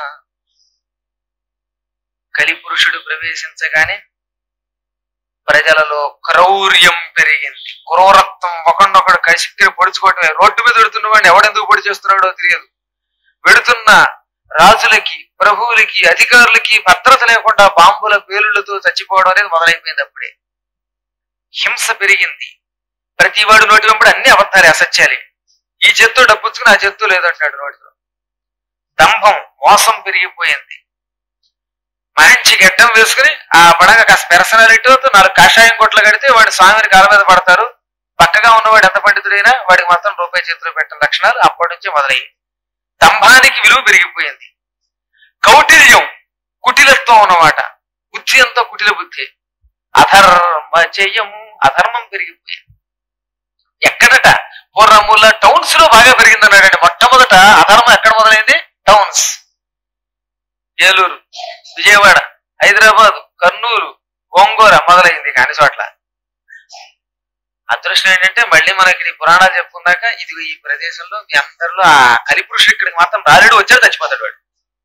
కలిపురుషుడు ప్రవేశించగానే ప్రజలలో క్రౌర్యం పెరిగింది క్రూరత్వం ఒకరినొకడు కసిక్కిరి పొడుచుకోవటమే రోడ్డు మీద వెడుతున్న వాడిని ఎవడెందుకు పొడి చేస్తున్నాడో తెలియదు వెడుతున్న రాజులకి ప్రభువులకి అధికారులకి భద్రత లేకుండా బాంబుల పేలుళ్లతో చచ్చిపోవడం అనేది మొదలైపోయింది అప్పుడే హింస పెరిగింది ప్రతి వాడు నోటి వెంబడి అన్ని అబద్ధాలే అసత్యాలే ఈ చేత్తో డబ్బుచ్చుకుని ఆ చేత్తో లేదంటాడు నోటితో దంభం మోసం పెరిగిపోయింది మంచి గడ్డం వేసుకుని ఆ పడగా కాస్త పెర్సనాలిటీతో నాలుగు కాషాయం కొట్లు కడితే వాడి స్వామిని కాళ్ళ మీద పడతారు పక్కగా ఉన్నవాడు ఎంత పండితుడైనా వాడికి మాత్రం రూపాయి చేతిలో పెట్టిన లక్షణాలు అప్పటి నుంచి మొదలయ్యాయి దంభానికి విలువ పెరిగిపోయింది కౌటిల్యం కుటిలత్వం అన్నమాట బుద్ధి అంతా కుటిల బుద్ధి అధర్మ జయము అధర్మం పెరిగిపోయింది ఎక్కడట పూర్వముల టౌన్స్ లో బాగా పెరిగిందన్నాడండి మొట్టమొదట అధర్మం ఎక్కడ మొదలైంది టౌన్స్ ఏలూరు విజయవాడ హైదరాబాద్ కర్నూలు గోంగూర మొదలైంది కాని చోట్ల అదృష్టం ఏంటంటే మళ్ళీ మనకి ఈ పురాణాలు చెప్పుకున్నాక ఇది ఈ ప్రదేశంలో మీ అందరిలో ఆ కలిపురుషుడు ఇక్కడికి మాత్రం రాలేడు వచ్చాడు చచ్చిపోతాడు వాడు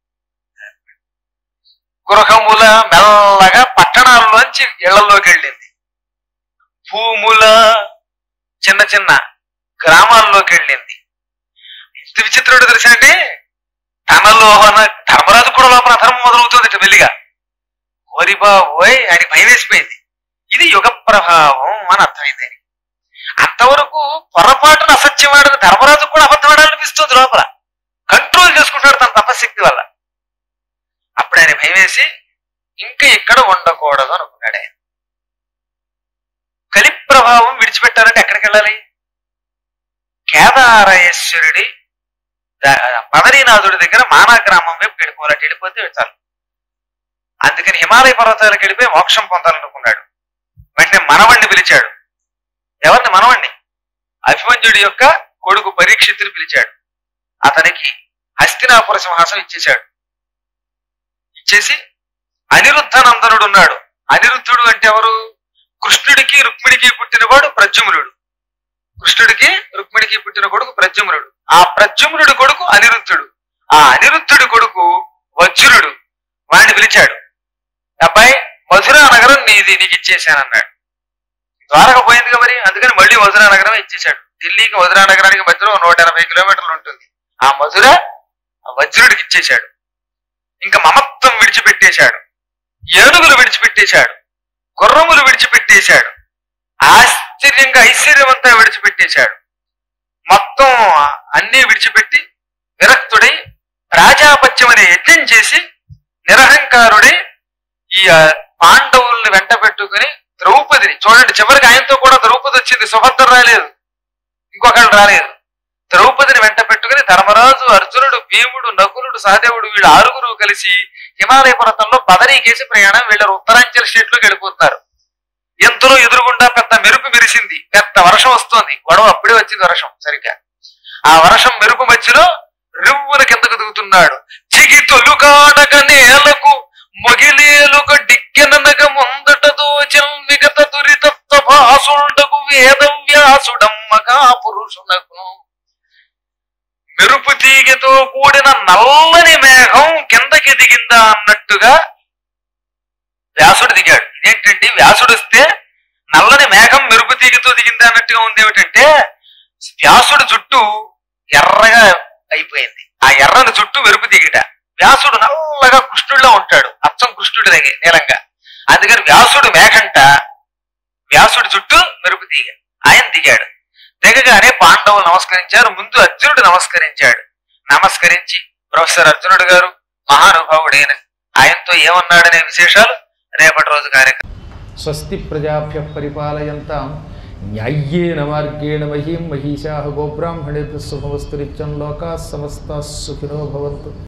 గృహముల మెల్లగా పట్టణాల్లోంచి ఇళ్లలోకి వెళ్ళింది భూముల చిన్న చిన్న గ్రామాల్లోకి వెళ్ళింది ఇంత విచిత్రుడు తెలుసా అండి తనలోన ధర్మరాజు కూడా లోపల అధర్మం మొదలవుతుంది ఇటు మెల్లిగా ఓరి బాబోయ్ ఆయనకి భయం వేసిపోయింది ఇది యుగ ప్రభావం అని అర్థమైంది ఆయనకి. అంతవరకు పొరపాటున అసత్యవాడిన ధర్మరాజు కూడా అబద్ధమాడాలనిపిస్తుంది లోపల కంట్రోల్ చేసుకుంటాడు తన తపశక్తి వల్ల అప్పుడు ఆయన భయం వేసి ఇంకా ఇక్కడ ఉండకూడదు అనుకున్నాడు ఆయన కలి ప్రభావం విడిచిపెట్టాలంటే ఎక్కడికి వెళ్ళాలి కేదారేశ్వరుడి ద- పదరీనాథుడి దగ్గర మానా గ్రామం వైపు వెళ్ళిపోవాలంటే వెళ్ళిపోతే చాలు అందుకని హిమాలయ పర్వతాలకు వెళ్ళిపోయి మోక్షం పొందాలనుకున్నాడు వెంటనే మనవణ్ణి పిలిచాడు ఎవరిని మనవణ్ణి అభిమన్యుడి యొక్క కొడుకు పరీక్షితుని పిలిచాడు అతనికి హస్తినాపుర సింహాసనం ఇచ్చేశాడు ఇచ్చేసి అనిరుద్ధ నందనుడు ఉన్నాడు అనిరుద్ధుడు అంటే ఎవరు కృష్ణుడికి రుక్మిడికి పుట్టినవాడు ప్రద్యుమ్నుడు కృష్ణుడికి రుక్మిడికి పుట్టిన కొడుకు ప్రద్యుమ్నుడు ఆ ప్రద్యుమ్నుడి కొడుకు అనిరుద్ధుడు ఆ అనిరుద్ధుడి కొడుకు వజ్రుడు వాడిని పిలిచాడు అబ్బాయి మధురా నగరం నీది నీకు ఇచ్చేసానన్నాడు ద్వారక పోయిందిగా మరి అందుకని మళ్ళీ మధురా నగరం ఇచ్చేశాడు ఢిల్లీకి మధురా నగరానికి మధ్యలో నూట ఎనభై కిలోమీటర్లు ఉంటుంది ఆ మధుర ఆ వజ్రుడికి ఇచ్చేశాడు ఇంకా మమత్వం విడిచిపెట్టేశాడు ఏనుగులు విడిచిపెట్టేశాడు గుర్రములు విడిచిపెట్టేశాడు ఆశ్చర్యంగా ఐశ్వర్యమంతా విడిచిపెట్టేశాడు మొత్తం అన్నీ విడిచిపెట్టి విరక్తుడై రాజాపత్యం అనే యజ్ఞం చేసి నిరహంకారుడై ఈ ఆ, పాండవుల్ని వెంట పెట్టుకుని ద్రౌపదిని చూడండి చివరికి ఆయనతో కూడా ద్రౌపది వచ్చింది సుభద్ర రాలేదు ఇంకొకళ్ళు రాలేదు ద్రౌపదిని వెంట పెట్టుకుని ధర్మరాజు అర్జునుడు భీముడు నకులుడు సహదేవుడు వీళ్ళు ఆరుగురు కలిసి హిమాలయ పర్వతంలో బదరీకేసి ప్రయాణం వీళ్ళ ఉత్తరాంచల్ స్టేట్ లోకి వెళ్ళిపోతున్నారు ఎంతలో ఎదురుగుండా పెద్ద మెరుపు మెరిసింది పెద్ద వర్షం వస్తోంది గొడవ అప్పుడే వచ్చింది వర్షం సరిగ్గా ఆ వర్షం మెరుపు మధ్యలో రివ్వున కిందకు దిగుతున్నాడు చిగి తొలుగాడక నేలకు మొగిలేలుక డిక్కెననగ ముందట దోచం మిగత దురితత్వ భాసుండకు వేదవ్యాసుడమ్మగా పురుషునకు మెరుపు తీగతో కూడిన నల్లని మేఘం కిందకి దిగిందా అన్నట్టుగా వ్యాసుడు దిగాడు ఇదేంటండి వ్యాసుడు వస్తే నల్లని మేఘం మెరుపు తీగతో దిగిందా అన్నట్టుగా ఉంది ఏమిటంటే వ్యాసుడు జుట్టు ఎర్రగా అయిపోయింది ఆ ఎర్రని జుట్టు మెరుపు దిగిట వ్యాసుడు నల్లగా కృష్ణుడిలో ఉంటాడు అచ్చం కృష్ణుడి దగ్గర నీలంగా అందుకని వ్యాసుడు మేఘంట వ్యాసుడి చుట్టూ మెరుపు తీగ ఆయన దిగాడు దిగగానే పాండవులు నమస్కరించారు ముందు అర్జునుడు నమస్కరించాడు నమస్కరించి ప్రొఫెసర్ అర్జునుడు గారు మహానుభావుడైన ఆయనతో ఏమన్నాడనే విశేషాలు రేపటి రోజు కార్యక్రమం స్వస్తి ప్రజాభ్య పరిపాలయంతాం న్యాయ్యేన మార్గేణ మహీం మహిషా గోబ్రాహ్మణేభ్య శుభవస్తు నిత్యం లోకా సమస్త సుఖినో భవంతు